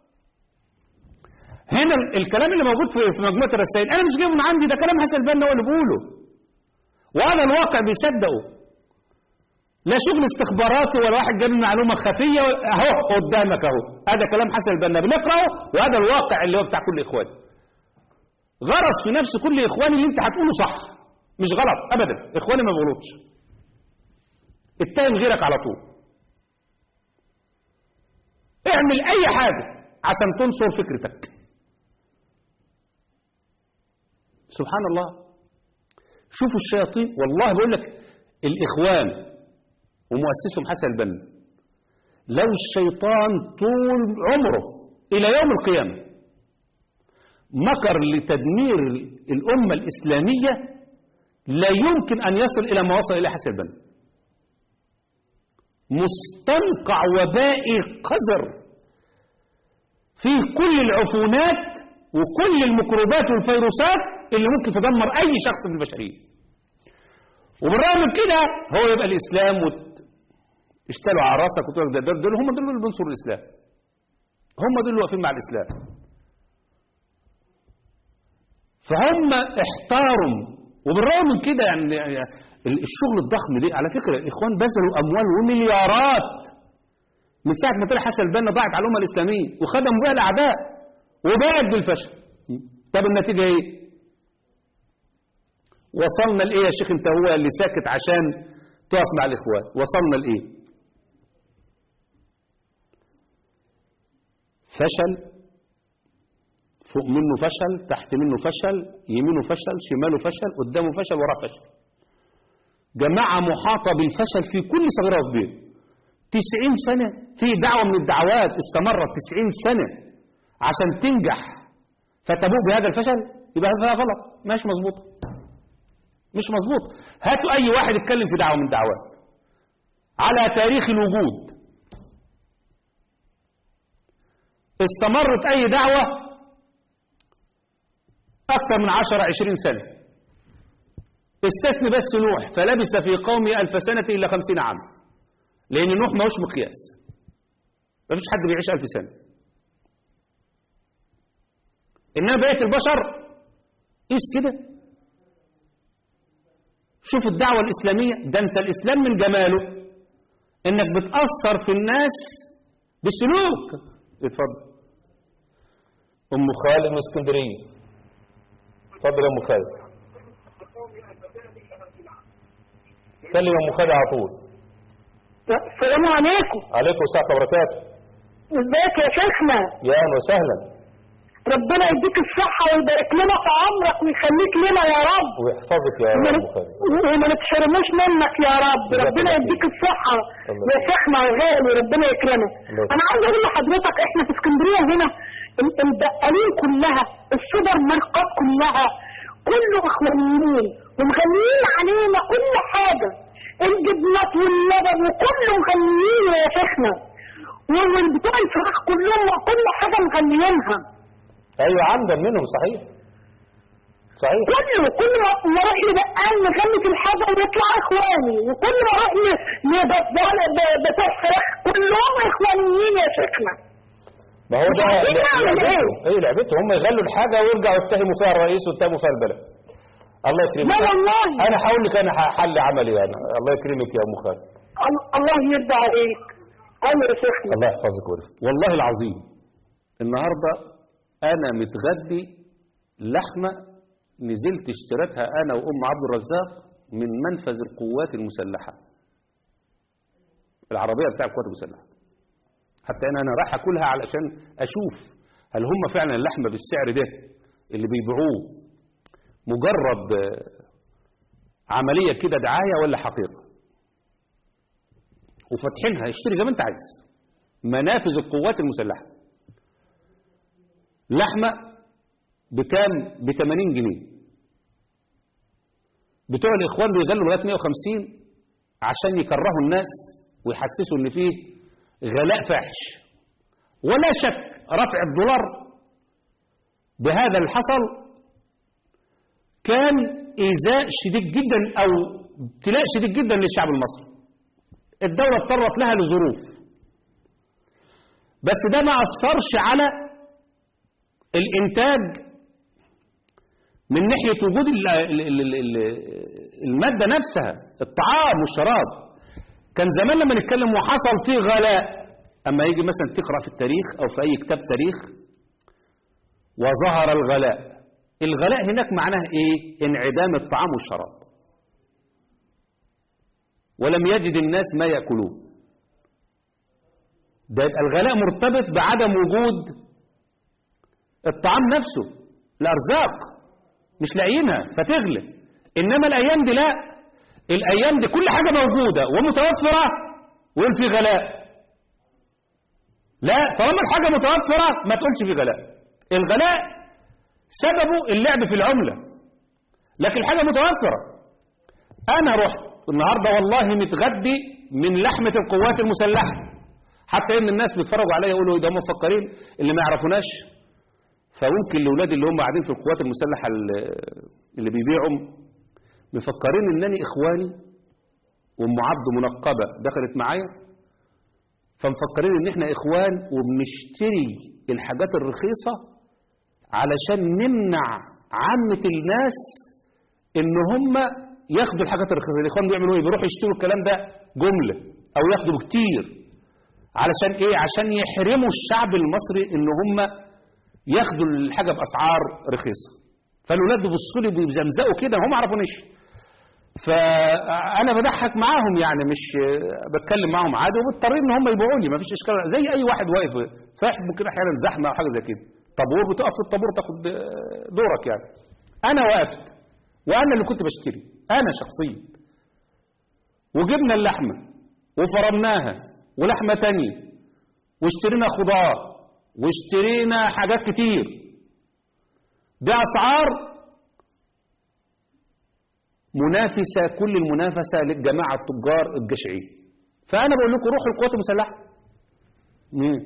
هنا ال- الكلام اللي موجود في في مجموعه الرسائل انا مش جايبه من عندي ده كلام حسن البنا هو اللي بيقوله وهذا الواقع بيصدقه لا شغل استخباراتي ولا واحد جاب لي معلومه خفيه اهو قدامك اهو هذا كلام حسن البنا بنقراه وهذا الواقع اللي هو بتاع كل اخوان غرس في نفس كل اخواني اللي انت هتقوله صح مش غلط ابدا اخواني ما بيغلطش اتهم غيرك على طول اعمل اي حاجه عشان تنصر فكرتك سبحان الله شوفوا الشياطين والله بقول لك الاخوان ومؤسسهم حسن البنا لو الشيطان طول عمره الى يوم القيامه مكر لتدمير الامه الاسلاميه لا يمكن ان يصل الى ما وصل اليه حسن البنا مستنقع وبائي قذر فيه كل العفونات وكل الميكروبات والفيروسات اللي ممكن تدمر اي شخص من البشريه وبالرغم من كده هو يبقى الاسلام وت... اشتلوا على راسك وتقول لك ده دول, دول هم دول اللي بينصروا الاسلام هم دول اللي واقفين مع الاسلام فهم احتاروا وبالرغم من كده يعني يعني الشغل الضخم ده على فكره الاخوان بذلوا اموال ومليارات من ساعه ما طلع حسن البنا ضاعت على الامه الاسلاميه وخدموا بها الاعداء وباءت بالفشل طب النتيجه ايه؟ وصلنا لايه يا شيخ انت هو اللي ساكت عشان تقف مع الاخوان وصلنا لايه؟ فشل فوق منه فشل تحت منه فشل يمينه فشل شماله فشل قدامه فشل وراه فشل جماعة محاطة بالفشل في كل صغيرة وكبيرة تسعين سنة في دعوة من الدعوات استمرت تسعين سنة عشان تنجح فتبوء بهذا الفشل يبقى هذا غلط مش مظبوط مش مظبوط هاتوا أي واحد يتكلم في دعوة من الدعوات على تاريخ الوجود استمرت أي دعوة أكثر من عشر عشرين سنة استثني بس نوح فلبث في قومه ألف سنة إلا خمسين عاما لأن نوح ما هوش مقياس ما فيش حد بيعيش ألف سنة إنما بقية البشر قيس كده شوف الدعوة الإسلامية ده أنت الإسلام من جماله إنك بتأثر في الناس بسلوك اتفضل أم خالد من اسكندرية اتفضل يا أم خالد كلم ام خالد على طول السلام عليكم عليكم السلام وبركاته ازيك يا شيخنا يا اهلا وسهلا ربنا يديك الصحة ويبارك لنا في عمرك ويخليك لنا يا رب ويحفظك يا وما ام نت- خالد وما نتحرموش منك يا رب جزاك ربنا الله يديك خير. الصحة الله يا شيخنا وغالي ربنا يكرمك الله انا عاوز اقول لحضرتك احنا في اسكندرية هنا ال- البقالين كلها السوبر ماركات كلها كله اخوانيين ومغنيين علينا كل حاجة الجبنات واللبن وكله مغنيين يا شيخنا والبتوع الفراخ كلهم كل حاجة مغنيينها ايوه عمدا منهم صحيح صحيح كله كل ما ما اروح لبقال نغني في الحاجه ويطلع اخواني وكل ما اروح ل- لبقال ب- بتوع فراخ كلهم اخوانيين يا شيخنا ما هو ده عارفين نعمل لعبتهم ايه لعبتهم هم يغلوا الحاجه ويرجعوا يتهموا فيها الرئيس ويتهموا فيها البلد الله يكرمك لا والله انا هقول لك انا حل عملي انا الله يكرمك يا ام خالد ال- الله يرضى عليك ايوه يا شيخنا الله يحفظك ويرفع والله العظيم النهارده انا متغدي لحمه نزلت اشتريتها انا وام عبد الرزاق من منفذ القوات المسلحه العربيه بتاع القوات المسلحه حتى انا انا رايح اكلها علشان اشوف هل هم فعلا اللحمه بالسعر ده اللي بيبيعوه مجرد آه، عمليه كده دعايه ولا حقيقه وفاتحينها اشتري زي ما انت عايز منافذ القوات المسلحه لحمه بكام ب 80 جنيه بتوع الاخوان بيغلوا لغايه 150 عشان يكرهوا الناس ويحسسوا ان فيه غلاء فاحش ولا شك رفع الدولار بهذا اللي حصل كان ايذاء شديد جدا او ابتلاء شديد جدا للشعب المصري الدولة اضطرت لها لظروف بس ده ما أثرش على الإنتاج من ناحية وجود ال- ال- ال- ال- المادة نفسها الطعام والشراب كان زمان لما نتكلم وحصل فيه غلاء أما يجي مثلا تقرأ في التاريخ أو في أي كتاب تاريخ وظهر الغلاء الغلاء هناك معناه إيه انعدام الطعام والشراب ولم يجد الناس ما يأكلون ده يبقى الغلاء مرتبط بعدم وجود الطعام نفسه الأرزاق مش لاقيينها فتغلى إنما الأيام دي لا الأيام دي كل حاجة موجودة ومتوفرة ويقول في غلاء لا طالما الحاجة متوفرة ما تقولش في غلاء الغلاء سببه اللعب في العملة لكن الحاجة متوفرة أنا رحت النهاردة والله متغدي من لحمة القوات المسلحة حتى ان الناس بيتفرجوا عليا يقولوا ده هم مفكرين اللي ما يعرفوناش فممكن الاولاد اللي هم قاعدين في القوات المسلحة اللي- اللي بيبيعوا مفكرين انني اخواني وام عبد منقبة دخلت معايا فمفكرين ان احنا اخوان وبنشتري الحاجات الرخيصة علشان نمنع عامة الناس ان هم ياخدوا الحاجات الرخيصة الاخوان بيعملوا ايه بيروحوا يشتروا الكلام ده جملة او ياخدوا بكتير علشان ايه عشان يحرموا الشعب المصري ان هم ياخدوا الحاجة باسعار رخيصة فالولاد بيبصوا لي بيزمزقوا كده هم ما يعرفونيش فانا بضحك معاهم يعني مش بتكلم معاهم عادي ومضطرين ان هم يبيعوا لي مفيش اشكال زي اي واحد واقف صحيح ممكن احيانا زحمه او حاجه زي كده طابور بتقف في الطابور تاخد دورك يعني انا وقفت وانا اللي كنت بشتري انا شخصيا وجبنا اللحمه وفرمناها ولحمه تانية واشترينا خضار واشترينا حاجات كتير باسعار منافسة كل المنافسة للجماعة التجار الجشعين فأنا بقول لكم روحوا القوات المسلحة مين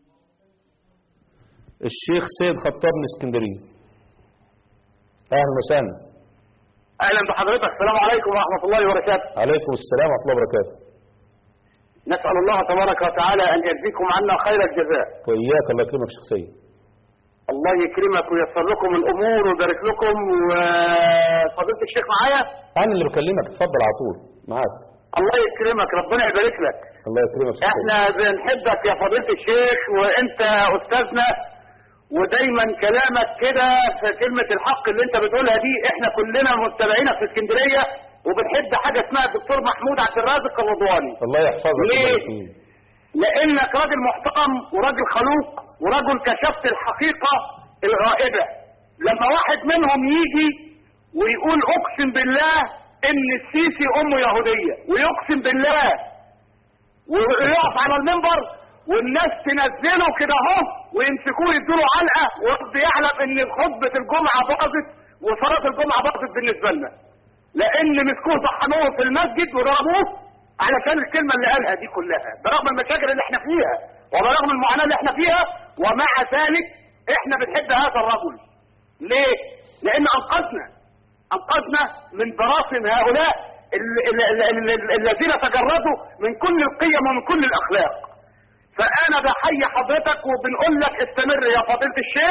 الشيخ سيد خطاب من اسكندرية أهلا وسهلا اهلا بحضرتك السلام عليكم ورحمه الله وبركاته عليكم السلام ورحمة الله وبركاته نسال الله تبارك وتعالى ان يجزيكم عنا خير الجزاء وإياك الله يكرمك شخصيا الله يكرمك وييسر لكم الامور ويبارك لكم وفضيله الشيخ معايا أنا اللي بكلمك اتفضل على طول معاك الله يكرمك ربنا يبارك لك الله يكرمك شخصيا احنا بنحبك يا فضيله الشيخ وانت استاذنا ودايما كلامك كده في كلمه الحق اللي انت بتقولها دي احنا كلنا متابعينك في اسكندريه وبنحب حاجه اسمها الدكتور محمود عبد الرازق الرضواني الله يحفظك ليه؟ ويبارك فيك. لانك راجل محترم وراجل خلوق ورجل كشفت الحقيقه الغائبه لما واحد منهم يجي ويقول اقسم بالله ان السيسي امه يهوديه ويقسم بالله ويقف على المنبر والناس تنزله كده اهو ويمسكوه يدوا علقه ورد يعلم ان خطبه الجمعه باظت وصلاه الجمعه باظت بالنسبه لنا لان مسكوه طحنوه في المسجد وضربوه علشان الكلمه اللي قالها دي كلها برغم المشاكل اللي احنا فيها وبرغم المعاناه اللي احنا فيها ومع ذلك احنا بنحب هذا الرجل ليه؟ لان انقذنا انقذنا من براثن هؤلاء ال- ال- ال- ال- ال- الذين تجردوا من كل القيم ومن كل الاخلاق فانا بحيي حضرتك وبنقول لك استمر يا فضيله الشيخ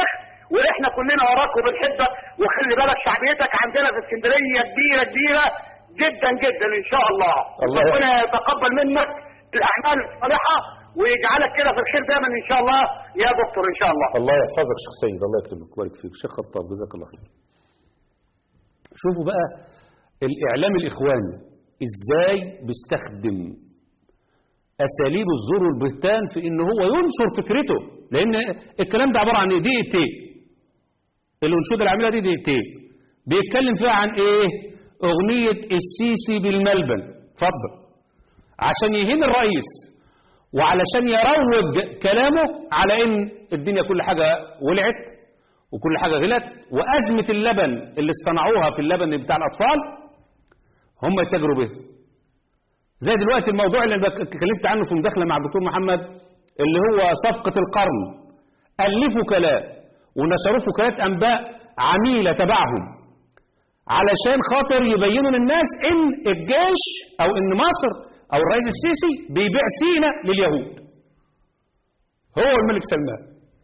واحنا كلنا وراك وبنحبك وخلي بالك شعبيتك عندنا في اسكندريه كبيره كبيره جدا جدا ان شاء الله الله ربنا يتقبل منك الاعمال الصالحه ويجعلك كده في الخير دايما ان شاء الله يا دكتور ان شاء الله الله يحفظك شيخ سيد الله يكرمك ويبارك فيك شيخ خطاب جزاك الله خير شوفوا بقى الإعلام الإخواني إزاي بيستخدم أساليب الزور والبهتان في إن هو ينشر فكرته لأن الكلام ده عبارة عن إيه؟ دقيقتين الأنشودة اللي عاملها دي دقيقتين بيتكلم فيها عن إيه؟ أغنية السيسي بالملبن اتفضل عشان يهين الرئيس وعلشان يروج كلامه على ان الدنيا كل حاجة ولعت وكل حاجة غلت وأزمة اللبن اللي اصطنعوها في اللبن بتاع الأطفال هم يتاجروا به زي دلوقتي الموضوع اللي أنا بك- اتكلمت عنه في مداخلة مع الدكتور محمد اللي هو صفقة القرن ألفوا كلام ونشروا في وكالات أنباء عميلة تبعهم علشان خاطر يبينوا للناس ان الجيش او ان مصر او الرئيس السيسي بيبيع سينا لليهود هو الملك سلمان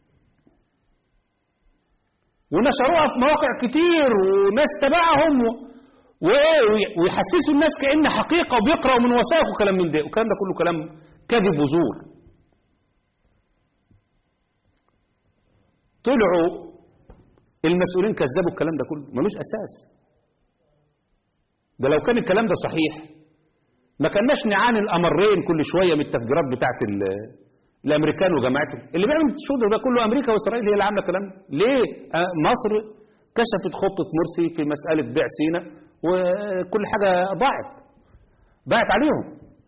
ونشروها في مواقع كتير وناس تبعهم و- و- ويحسسوا الناس كأن حقيقة وبيقرأوا من وثائق وكلام من ده والكلام ده كله كلام كذب وزور طلعوا المسؤولين كذبوا الكلام ده كله ملوش أساس ده لو كان الكلام ده صحيح ما كناش نعاني الأمرين كل شوية من التفجيرات بتاعت ال- الأمريكان وجماعتهم اللي بيعمل الشغل ده كله أمريكا وإسرائيل هي اللي عاملة الكلام ده ليه آه، مصر كشفت خطة مرسي في مسألة بيع سينا وكل حاجة ضاعت ضاعت عليهم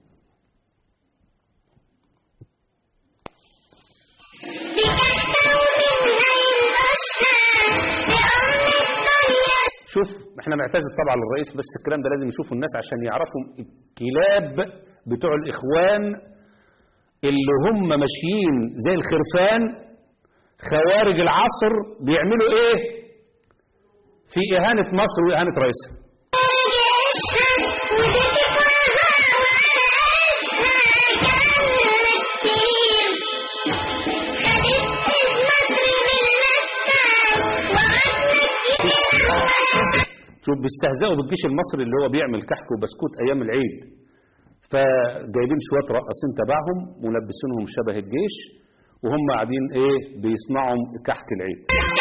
شوف احنا بنعتذر طبعا للرئيس بس الكلام ده لازم يشوفوا الناس عشان يعرفوا الكلاب بتوع الاخوان اللي هم ماشيين زي الخرفان خوارج العصر بيعملوا ايه في اهانة مصر واهانة رئيسها شوف بيستهزئوا بالجيش المصري اللي هو بيعمل كحك وبسكوت ايام العيد فجايبين شويه رقاصين تبعهم ملبسينهم شبه الجيش وهم قاعدين ايه بيصنعوا كحك العيد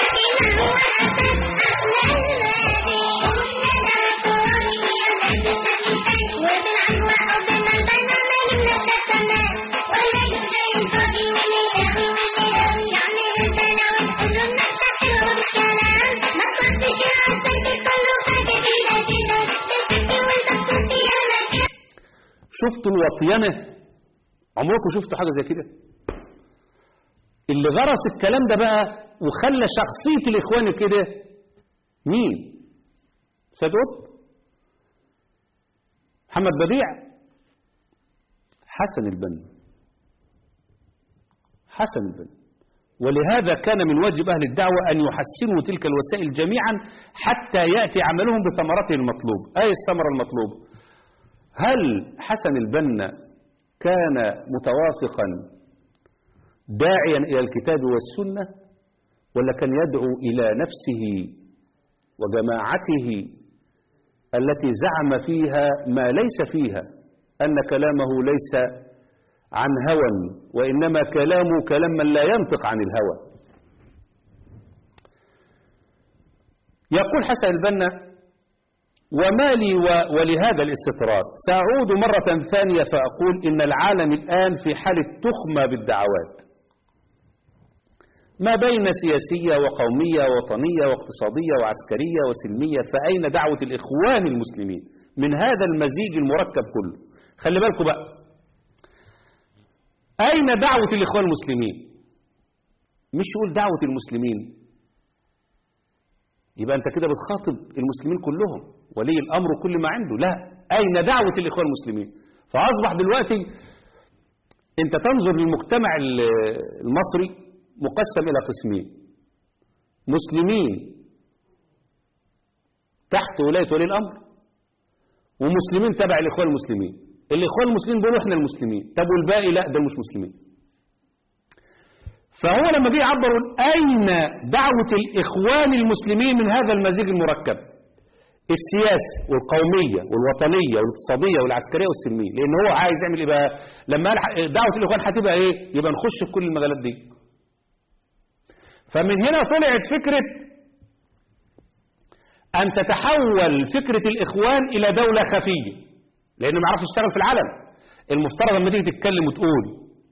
شفتوا الوطينه عمركم شفتوا حاجه زي كده اللي غرس الكلام ده بقى وخلى شخصيه الاخوان كده مين سيد قطب محمد بديع حسن البنا حسن البنا ولهذا كان من واجب أهل الدعوة أن يحسنوا تلك الوسائل جميعا حتى يأتي عملهم بثمرته المطلوب أي الثمرة المطلوبة هل حسن البنا كان متوافقا داعيا إلى الكتاب والسنة ولا كان يدعو إلى نفسه وجماعته التي زعم فيها ما ليس فيها أن كلامه ليس عن هوى وإنما كلامه كلام من لا ينطق عن الهوى يقول حسن البنا وما لي و- ولهذا الاستطراد سأعود مرة ثانية فأقول إن العالم الآن في حالة تخمة بالدعوات ما بين سياسية وقومية وطنية واقتصادية وعسكرية وسلمية فأين دعوة الإخوان المسلمين من هذا المزيج المركب كله خلي بالكم بقى أين دعوة الإخوان المسلمين مش يقول دعوة المسلمين يبقى أنت كده بتخاطب المسلمين كلهم ولي الأمر كل ما عنده لا أين دعوة الإخوان المسلمين فأصبح دلوقتي أنت تنظر للمجتمع ال- المصري مقسم إلى قسمين مسلمين تحت ولاية ولي الأمر ومسلمين تبع الإخوان المسلمين الإخوان المسلمين بيقولوا إحنا المسلمين طب والباقي لا ده مش مسلمين فهو لما جه يعبر أين دعوة الإخوان المسلمين من هذا المزيج المركب السياسي والقومية والوطنية والاقتصادية والعسكرية والسلمية لأن هو عايز يعمل إيه بقى لما قال ح- دعوة الإخوان هتبقى إيه يبقى نخش في كل المجالات دي فمن هنا طلعت فكرة أن تتحول فكرة الإخوان إلى دولة خفية لأنه ما يعرفش يشتغل في العالم المفترض لما تيجي تتكلم وتقول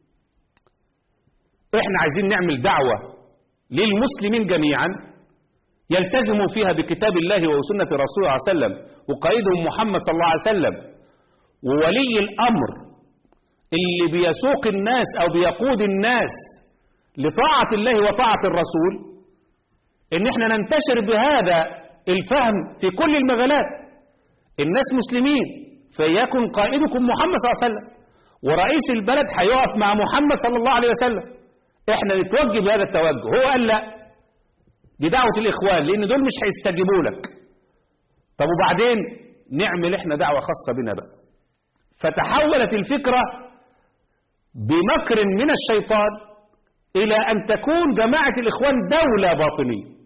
إحنا عايزين نعمل دعوة للمسلمين جميعا يلتزموا فيها بكتاب الله وسنة رسوله صلى الله عليه وسلم وقائدهم محمد صلى الله عليه وسلم وولي الأمر اللي بيسوق الناس أو بيقود الناس لطاعة الله وطاعة الرسول إن إحنا ننتشر بهذا الفهم في كل المجالات الناس مسلمين فيكن قائدكم محمد صلى الله عليه وسلم ورئيس البلد هيقف مع محمد صلى الله عليه وسلم احنا نتوجه بهذا التوجه هو قال لا دي دعوة الإخوان لأن دول مش هيستجيبوا لك طب وبعدين نعمل احنا دعوة خاصة بنا بقى فتحولت الفكرة بمكر من الشيطان إلى أن تكون جماعة الإخوان دولة باطنية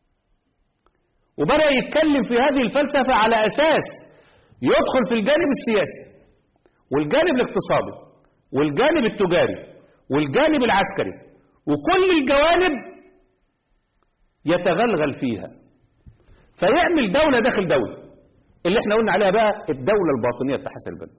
وبدأ يتكلم في هذه الفلسفة على أساس يدخل في الجانب السياسي والجانب الاقتصادي والجانب التجاري والجانب العسكري وكل الجوانب يتغلغل فيها فيعمل دولة داخل دولة اللي احنا قلنا عليها بقى الدولة الباطنية بتاع حسن البنا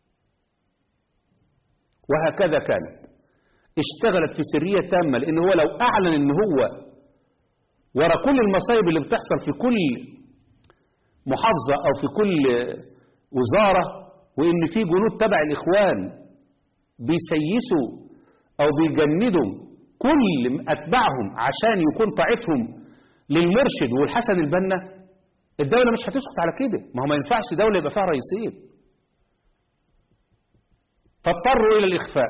وهكذا كانت اشتغلت في سرية تامة لأن هو لو أعلن أن هو ورا كل المصايب اللي بتحصل في كل محافظة أو في كل وزارة وإن في جنود تبع الإخوان بيسيسوا أو بيجندوا كل أتباعهم عشان يكون طاعتهم للمرشد والحسن البنا الدولة مش هتسكت على كده ما هو ما ينفعش دولة يبقى فيها رئيسين فاضطروا إلى الإخفاء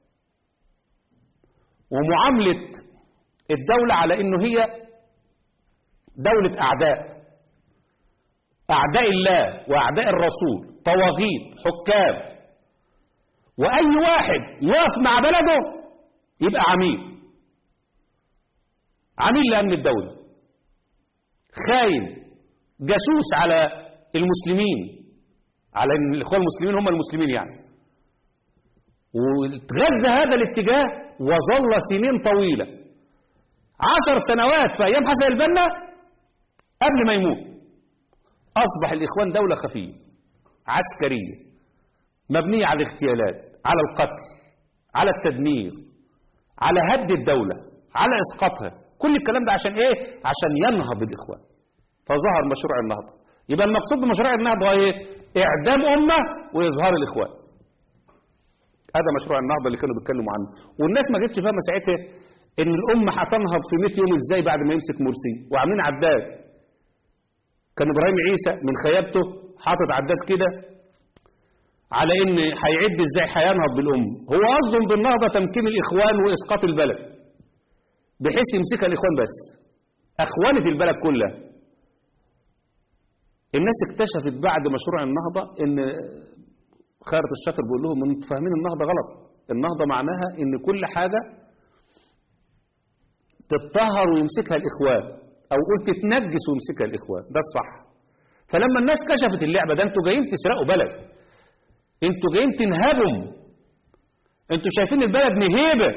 ومعاملة الدولة على إنه هي دولة أعداء أعداء الله وأعداء الرسول طواغيت حكام وأي واحد يقف مع بلده يبقى عميل عميل لأمن الدولة خاين جاسوس على المسلمين على ان الاخوان المسلمين هم المسلمين يعني وتغذى هذا الاتجاه وظل سنين طويلة عشر سنوات في أيام حسن البنا قبل ما يموت أصبح الإخوان دولة خفية عسكرية مبنية على الاغتيالات على القتل على التدمير على هد الدولة على إسقاطها كل الكلام ده عشان إيه؟ عشان ينهض الإخوان فظهر مشروع النهضة يبقى المقصود بمشروع النهضة إيه؟ إعدام أمة وإظهار الإخوان هذا مشروع النهضة اللي كانوا بيتكلموا عنه والناس ما جتش فاهمة ساعتها إن الأمة هتنهض في 100 يوم إزاي بعد ما يمسك مرسي وعاملين عداد كان إبراهيم عيسى من خيابته حاطط عداد كده على إن هيعد إزاي هينهض بالأمة هو قصدهم بالنهضة تمكين الإخوان وإسقاط البلد بحيث يمسكها الإخوان بس أخوانة البلد كلها الناس اكتشفت بعد مشروع النهضة إن خيرت الشاطر بيقول لهم انتوا فاهمين النهضة غلط النهضة معناها إن كل حاجة تتطهر ويمسكها الإخوان أو قلت تتنجس ويمسكها الإخوان ده الصح فلما الناس كشفت اللعبة ده انتوا جايين تسرقوا بلد انتوا جايين تنهبوا انتوا شايفين البلد نهيبة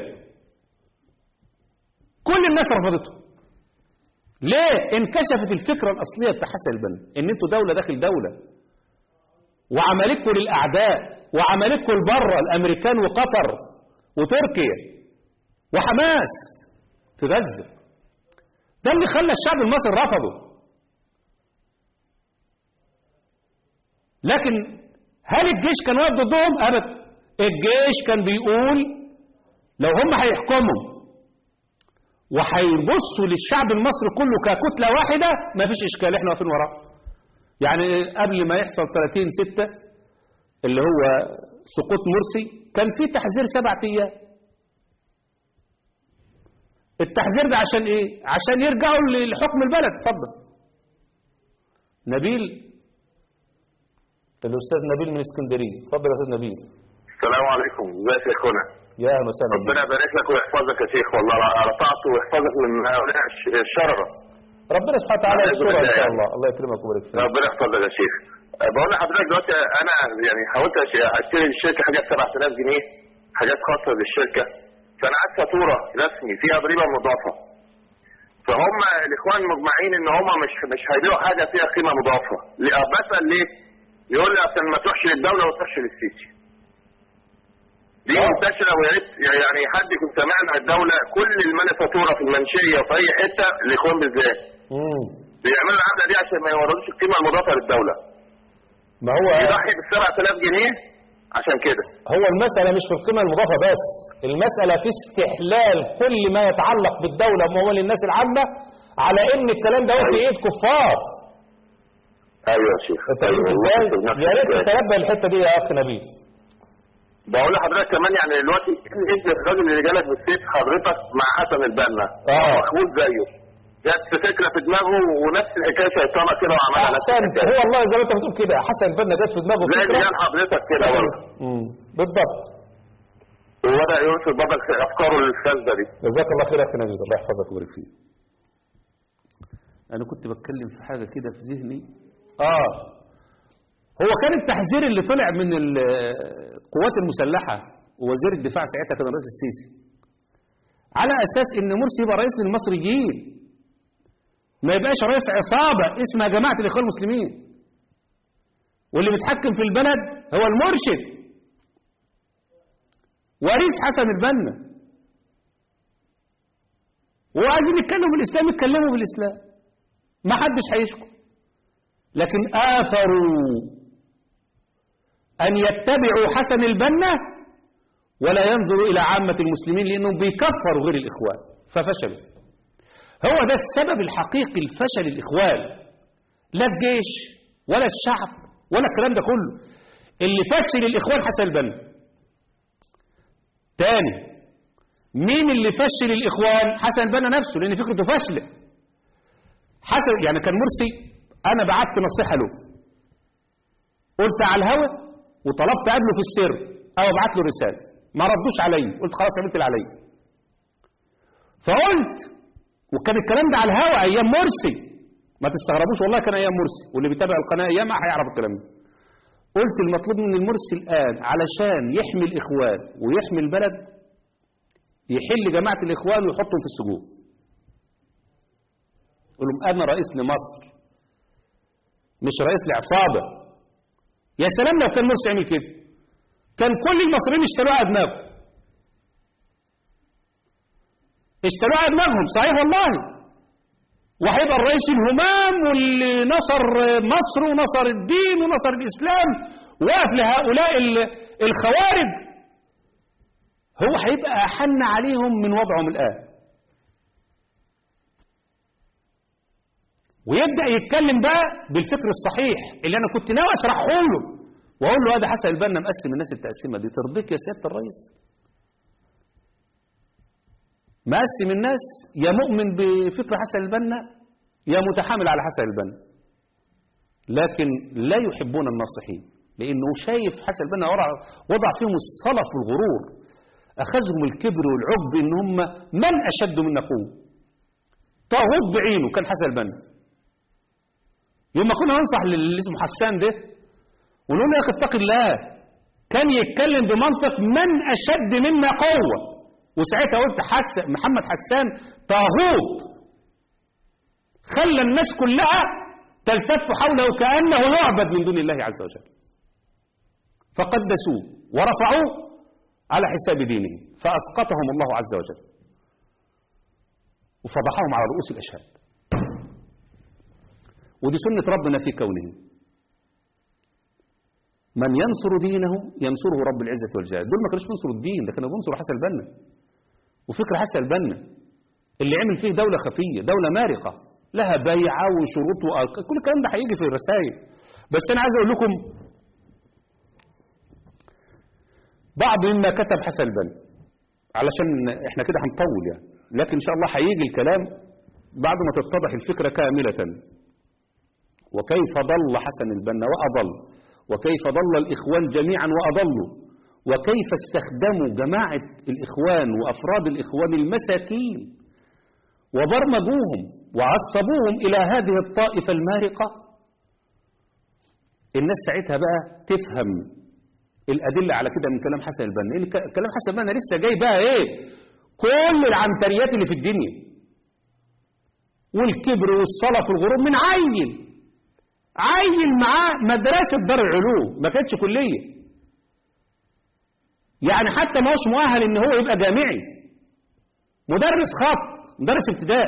كل الناس رفضته ليه انكشفت الفكرة الأصلية بتاع حسن البنا ان انتوا دولة داخل دولة وعملتكم للأعداء وعملتكم البره الأمريكان وقطر وتركيا وحماس في غزة ده اللي خلى الشعب المصري رفضه لكن هل الجيش كان واقف ضدهم؟ أبدا الجيش كان بيقول لو هم هيحكموا وهيبصوا للشعب المصري كله ككتلة واحدة مفيش إشكال احنا واقفين وراه يعني قبل ما يحصل 30 ستة اللي هو سقوط مرسي كان في تحذير سبع ايام التحذير ده عشان ايه عشان يرجعوا لحكم البلد اتفضل نبيل الاستاذ نبيل من اسكندريه اتفضل يا استاذ نبيل السلام عليكم ازيك يا اخوانا يا اهلا وسهلا ربنا يبارك لك ويحفظك يا شيخ والله رفعت ويحفظك من هؤلاء الش- الشرره ربنا سبحانه وتعالى أعوذ يسترها ان بالله شاء يعني. الله الله يكرمك ويبارك فيك ربنا يحفظك يا شيخ بقول لحضرتك دلوقتي انا يعني حاولت أش- اشتري الشركه حاجات 7000 جنيه حاجات خاصه بالشركه فانا عايز فاتوره رسمي فيها ضريبه مضافه فهم الاخوان مجمعين ان هم مش مش هيبيعوا حاجه فيها قيمه مضافه ليه- بسال ليه؟ يقول لي عشان ما تروحش للدوله وما تروحش للسيسي دي منتشره ويا ريت يعني حد يكون سمعنا الدوله كل المال فاتوره في المنشيه وفي اي حته الاخوان بالذات مم. بيعملوا العمله دي عشان ما يوردوش القيمه المضافه للدوله ما هو يضحي بال 7000 جنيه عشان كده هو المسألة مش في القيمة المضافة بس المسألة في استحلال كل ما يتعلق بالدولة وموال الناس العامة على ان الكلام ده هو في ايد كفار ايوه يا شيخ انت فهمت ازاي؟ يا ريت تتنبه الحتة دي يا اخ نبيل بقول لحضرتك كمان يعني دلوقتي اسم الراجل اللي جالك بالسيف حضرتك مع حسن البنا اه مخبوط زيه جت فكره في دماغه ونفس الحكايه شيطانه كده وعملها نفس احسنت الحكايه هو والله زي ما انت بتقول كده حسن البنا جت في دماغه زي اللي فكرة قال حضرتك كده برضه مم. بالضبط وبدا ينشر برضه افكاره الفاسده دي جزاك الله خير يا اخ نبيل الله يحفظك ويبارك فيك انا كنت بتكلم في حاجه كده في ذهني اه هو كان التحذير اللي طلع من القوات المسلحة ووزير الدفاع ساعتها كان الرئيس السيسي على أساس إن مرسي يبقى رئيس للمصريين ما يبقاش رئيس عصابة اسمها جماعة الإخوان المسلمين واللي بيتحكم في البلد هو المرشد وريث حسن البنا وعايزين يتكلموا بالإسلام يتكلموا بالإسلام ما حدش هيشكو لكن آثروا أن يتبعوا حسن البنا ولا ينظروا إلى عامة المسلمين لأنهم بيكفروا غير الإخوان ففشلوا هو ده السبب الحقيقي لفشل الإخوان لا الجيش ولا الشعب ولا الكلام ده كله اللي فشل الإخوان حسن البنا تاني مين اللي فشل الإخوان حسن البنا نفسه لأن فكرته فاشلة حسن يعني كان مرسي أنا بعت نصيحة له قلت على الهوى وطلبت قبله في السر أو ابعت له رسالة ما ردوش علي قلت خلاص عملت اللي علي فقلت وكان الكلام ده على الهوى أيام مرسي ما تستغربوش والله كان أيام مرسي واللي بيتابع القناة أيامها هيعرف الكلام ده قلت المطلوب من المرسي الآن علشان يحمي الإخوان ويحمي البلد يحل جماعة الإخوان ويحطهم في السجون يقول لهم أنا رئيس لمصر مش رئيس لعصابة يا سلام لو كان مرسي يعمل كده كان كل المصريين اشتروها على دماغهم اشتروها على دماغهم صحيح والله وهيبقى الرئيس الهمام واللي نصر مصر ونصر الدين ونصر الإسلام واقف لهؤلاء الخوارج هو هيبقى أحن عليهم من وضعهم الآن ويبدأ يتكلم بقى بالفكر الصحيح اللي أنا كنت ناوي أشرحه له وأقول له هذا حسن البنا مقسم الناس التقسيمة دي ترضيك يا سيادة الرئيس مقسم الناس يا مؤمن بفكر حسن البنا يا متحامل على حسن البنا لكن لا يحبون الناصحين لأنه شايف حسن البنا وضع فيهم الصلف والغرور أخذهم الكبر والعجب إن هم من أشد منا قوة طاغوت بعينه كان حسن البنا يوم ما كنا ننصح اللي اسمه حسان ده ونقول له يا اخي اتق الله كان يتكلم بمنطق من اشد منا قوه وساعتها قلت حس محمد حسان طاغوت خلى الناس كلها تلتف حوله كانه يعبد من دون الله عز وجل فقدسوه ورفعوه على حساب دينهم فاسقطهم الله عز وجل وفضحهم على رؤوس الاشهاد ودي سنة ربنا في كونه من ينصر دينه ينصره رب العزة والجلال دول ما كانوش بينصروا الدين ده كانوا بينصروا حسن البنا وفكر حسن البنا اللي عمل فيه دولة خفية دولة مارقة لها بيعة وشروط وأرقام كل الكلام ده هيجي في الرسائل بس أنا عايز أقول لكم بعض مما كتب حسن البنا علشان احنا كده هنطول يعني لكن ان شاء الله هيجي الكلام بعد ما تتضح الفكرة كاملة وكيف ضل حسن البنا وأضل وكيف ضل الإخوان جميعا وأضلوا وكيف استخدموا جماعة الإخوان وأفراد الإخوان المساكين وبرمجوهم وعصبوهم إلى هذه الطائفة المارقة الناس ساعتها بقى تفهم الأدلة على كده من كلام حسن البنا إيه ك- كلام حسن البنا لسه جاي بقى إيه كل العنتريات اللي في الدنيا والكبر والصلاة في الغروب من عيل عيل معاه مدرسة دار العلوم ما كانتش كلية يعني حتى ما هوش مؤهل ان هو يبقى جامعي مدرس خط مدرس ابتدائي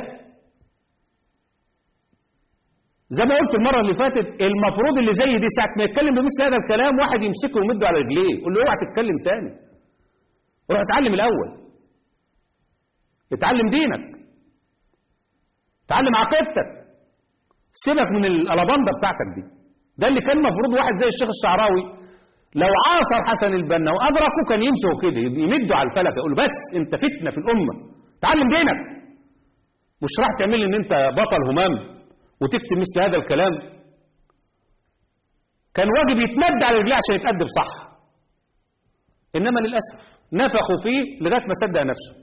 زي ما قلت المرة اللي فاتت المفروض اللي زي دي ساعة ما يتكلم بمثل هذا الكلام واحد يمسكه ويمده على رجليه يقول له اوعى تتكلم تاني روح اتعلم الأول اتعلم دينك اتعلم عقيدتك سيبك من الألاباندا بتاعتك دي ده اللي كان المفروض واحد زي الشيخ الشعراوي لو عاصر حسن البنا وأدركه كان يمسكه كده يمده على الفلك يقول له بس انت فتنة في الأمة تعلم دينك مش راح تعمل لي ان انت بطل همام وتكتب مثل هذا الكلام كان واجب يتمد على رجليه عشان يتأدب صح إنما للأسف نفخوا فيه لغاية ما صدق نفسه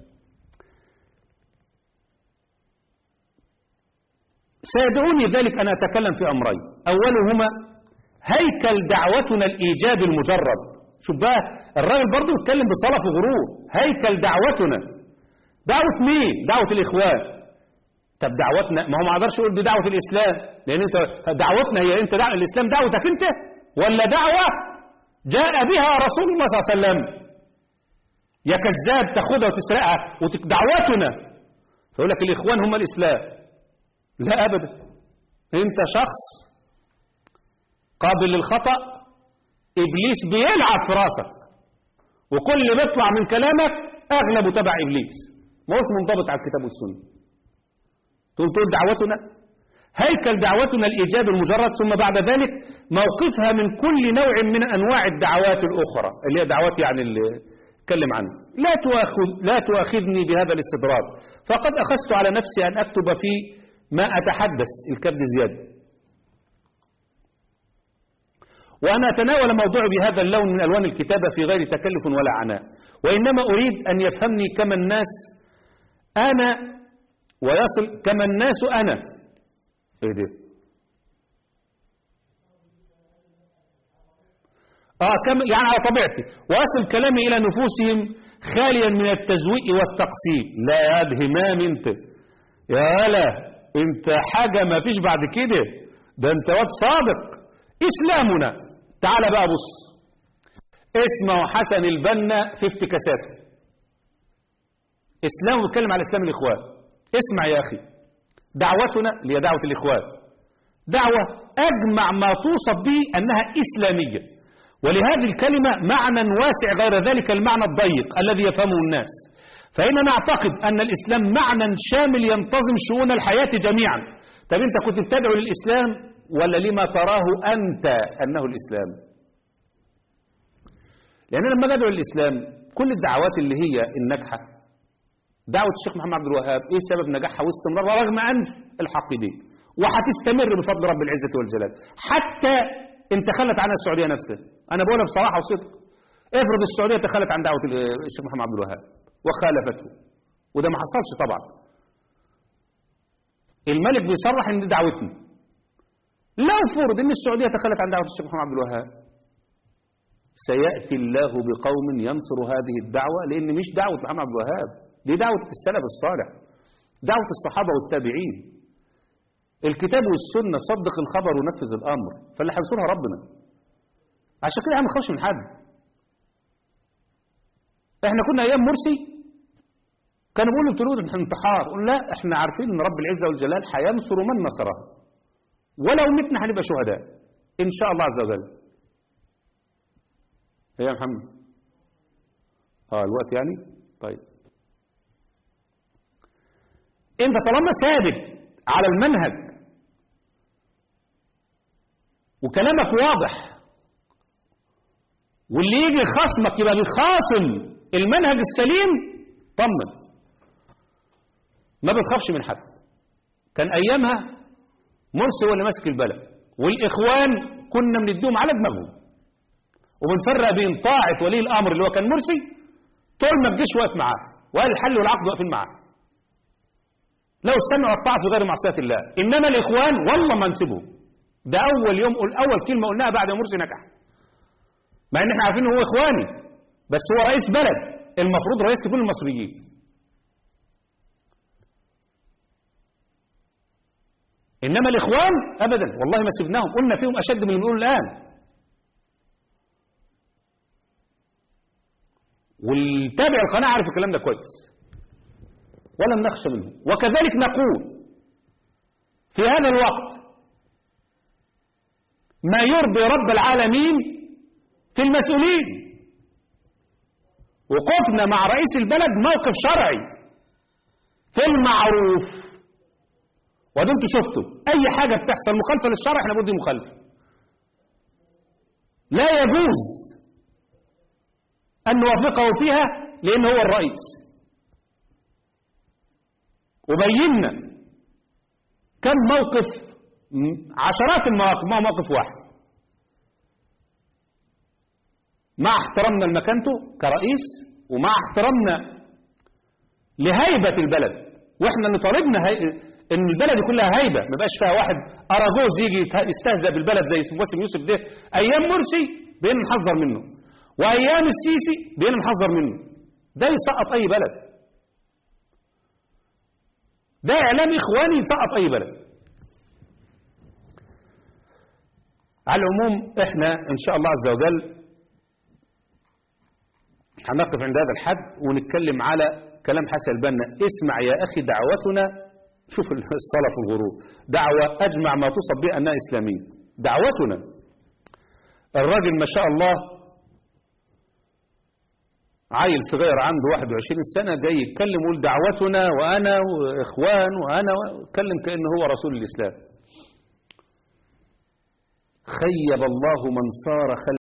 سيدعوني ذلك أن أتكلم في أمرين أولهما هيكل دعوتنا الإيجاب المجرد شوف بقى الراجل برضه يتكلم بصلاة وغرور هيكل دعوتنا دعوة مين؟ دعوة الإخوان طب دعوتنا ما هو ما اقدرش اقول دي دعوه الاسلام لان انت دعوتنا هي انت دعوة الاسلام دعوتك انت ولا دعوه جاء بها رسول الله صلى الله عليه وسلم يا كذاب تاخدها وتسرقها وتك دعوتنا فيقول لك الاخوان هم الاسلام لا ابدا انت شخص قابل للخطا ابليس بيلعب في راسك وكل اللي بيطلع من كلامك اغلبه تبع ابليس ما هوش منضبط على الكتاب والسنه تقول تقول دعوتنا هيكل دعوتنا الإيجاب المجرد ثم بعد ذلك موقفها من كل نوع من أنواع الدعوات الأخرى اللي هي دعوات يعني اللي اتكلم عنها لا تؤاخذ لا تؤاخذني بهذا الاستدراج فقد أخذت على نفسي أن أكتب في ما أتحدث الكبد زيادة وأنا أتناول موضوعي بهذا اللون من ألوان الكتابة في غير تكلف ولا عناء وإنما أريد أن يفهمني كما الناس أنا ويصل كما الناس أنا إيه ده آه كم يعني على طبيعتي وأصل كلامي إلى نفوسهم خاليا من التزويق والتقسيم لا يا همام أنت يا هلا أنت حاجة ما فيش بعد كده ده أنت واد صادق إسلامنا تعال بقى بص اسمه حسن البنا في افتكاساته إسلام بيتكلم على إسلام الإخوان اسمع يا أخي دعوتنا اللي هي دعوة الإخوان دعوة أجمع ما توصف به أنها إسلامية ولهذه الكلمة معنى واسع غير ذلك المعنى الضيق الذي يفهمه الناس فإننا نعتقد أن الإسلام معنى شامل ينتظم شؤون الحياة جميعا طب أنت كنت بتدعو للإسلام ولا لما تراه أنت أنه الإسلام لأن أنا لما أدعو للإسلام كل الدعوات اللي هي الناجحة دعوة الشيخ محمد عبد الوهاب ايه سبب نجاحها واستمرارها رغم انف الحاقدين وهتستمر بفضل رب العزة والجلال حتى ان تخلت عنها السعودية نفسها انا بقولها بصراحة وصدق افرض السعودية تخلت عن دعوة الشيخ محمد عبد الوهاب وخالفته وده ما حصلش طبعا الملك بيصرح ان دي دعوتنا لو فرض ان السعودية تخلت عن دعوة الشيخ محمد عبد الوهاب سيأتي الله بقوم ينصر هذه الدعوة لأن مش دعوة محمد عبد الوهاب دي دعوة السلف الصالح دعوة الصحابة والتابعين الكتاب والسنة صدق الخبر ونفذ الأمر فاللي هينصرها ربنا عشان كده احنا ما نخافش من حد احنا كنا أيام مرسي كانوا بيقولوا تريد الانتحار قلنا لا احنا عارفين ان رب العزة والجلال هينصر من نصره ولو متنا هنبقى شهداء ان شاء الله عز وجل ايه يا محمد اه الوقت يعني طيب انت طالما ثابت على المنهج وكلامك واضح واللي يجي خصمك يبقى بيخاصم المنهج السليم طمن ما بتخافش من حد كان ايامها مرسي هو اللي ماسك البلد والاخوان كنا بنديهم على دماغهم وبنفرق بين طاعة ولي الأمر اللي هو كان مرسي طول ما الجيش واقف معاه وقال الحل والعقد واقفين معاه لو السمع والطاعة في غير معصية الله إنما الإخوان والله ما نسيبهم ده أول يوم أول كلمة قلناها بعد ما مرسي نجح مع إن إحنا عارفين إن هو إخواني بس هو رئيس بلد المفروض رئيس لكل المصريين إنما الإخوان أبدا والله ما سيبناهم قلنا فيهم أشد من اللي بنقول الآن والتابع القناة عارف الكلام ده كويس ولم نخشى منه وكذلك نقول في هذا الوقت ما يرضي رب العالمين في المسؤولين وقفنا مع رئيس البلد موقف شرعي في المعروف وده انتوا شفتوا اي حاجة بتحصل مخالفة للشرع احنا بدي مخالفة لا يجوز ان نوافقه فيها لان هو الرئيس وبينا كم موقف عشرات المواقف ما موقف واحد مع احترامنا لمكانته كرئيس ومع احترامنا لهيبة البلد واحنا اللي طالبنا هي... ان البلد كلها هيبة ما بقاش فيها واحد اراجوز يجي يستهزأ بالبلد زي باسم يوسف ده ايام مرسي بقينا نحذر منه وايام السيسي بقينا نحذر منه ده يسقط اي بلد ده اعلام اخواني يسقط اي بلد على العموم احنا ان شاء الله عز وجل هنقف عند هذا الحد ونتكلم على كلام حسن البنا اسمع يا اخي دعوتنا شوف الصلاة في الغروب دعوة اجمع ما توصف به انها اسلامية دعوتنا الراجل ما شاء الله عيل صغير عنده 21 سنة جاي يتكلم ويقول دعوتنا وأنا وإخوان وأنا اتكلم كأنه هو رسول الإسلام خيب الله من صار خلف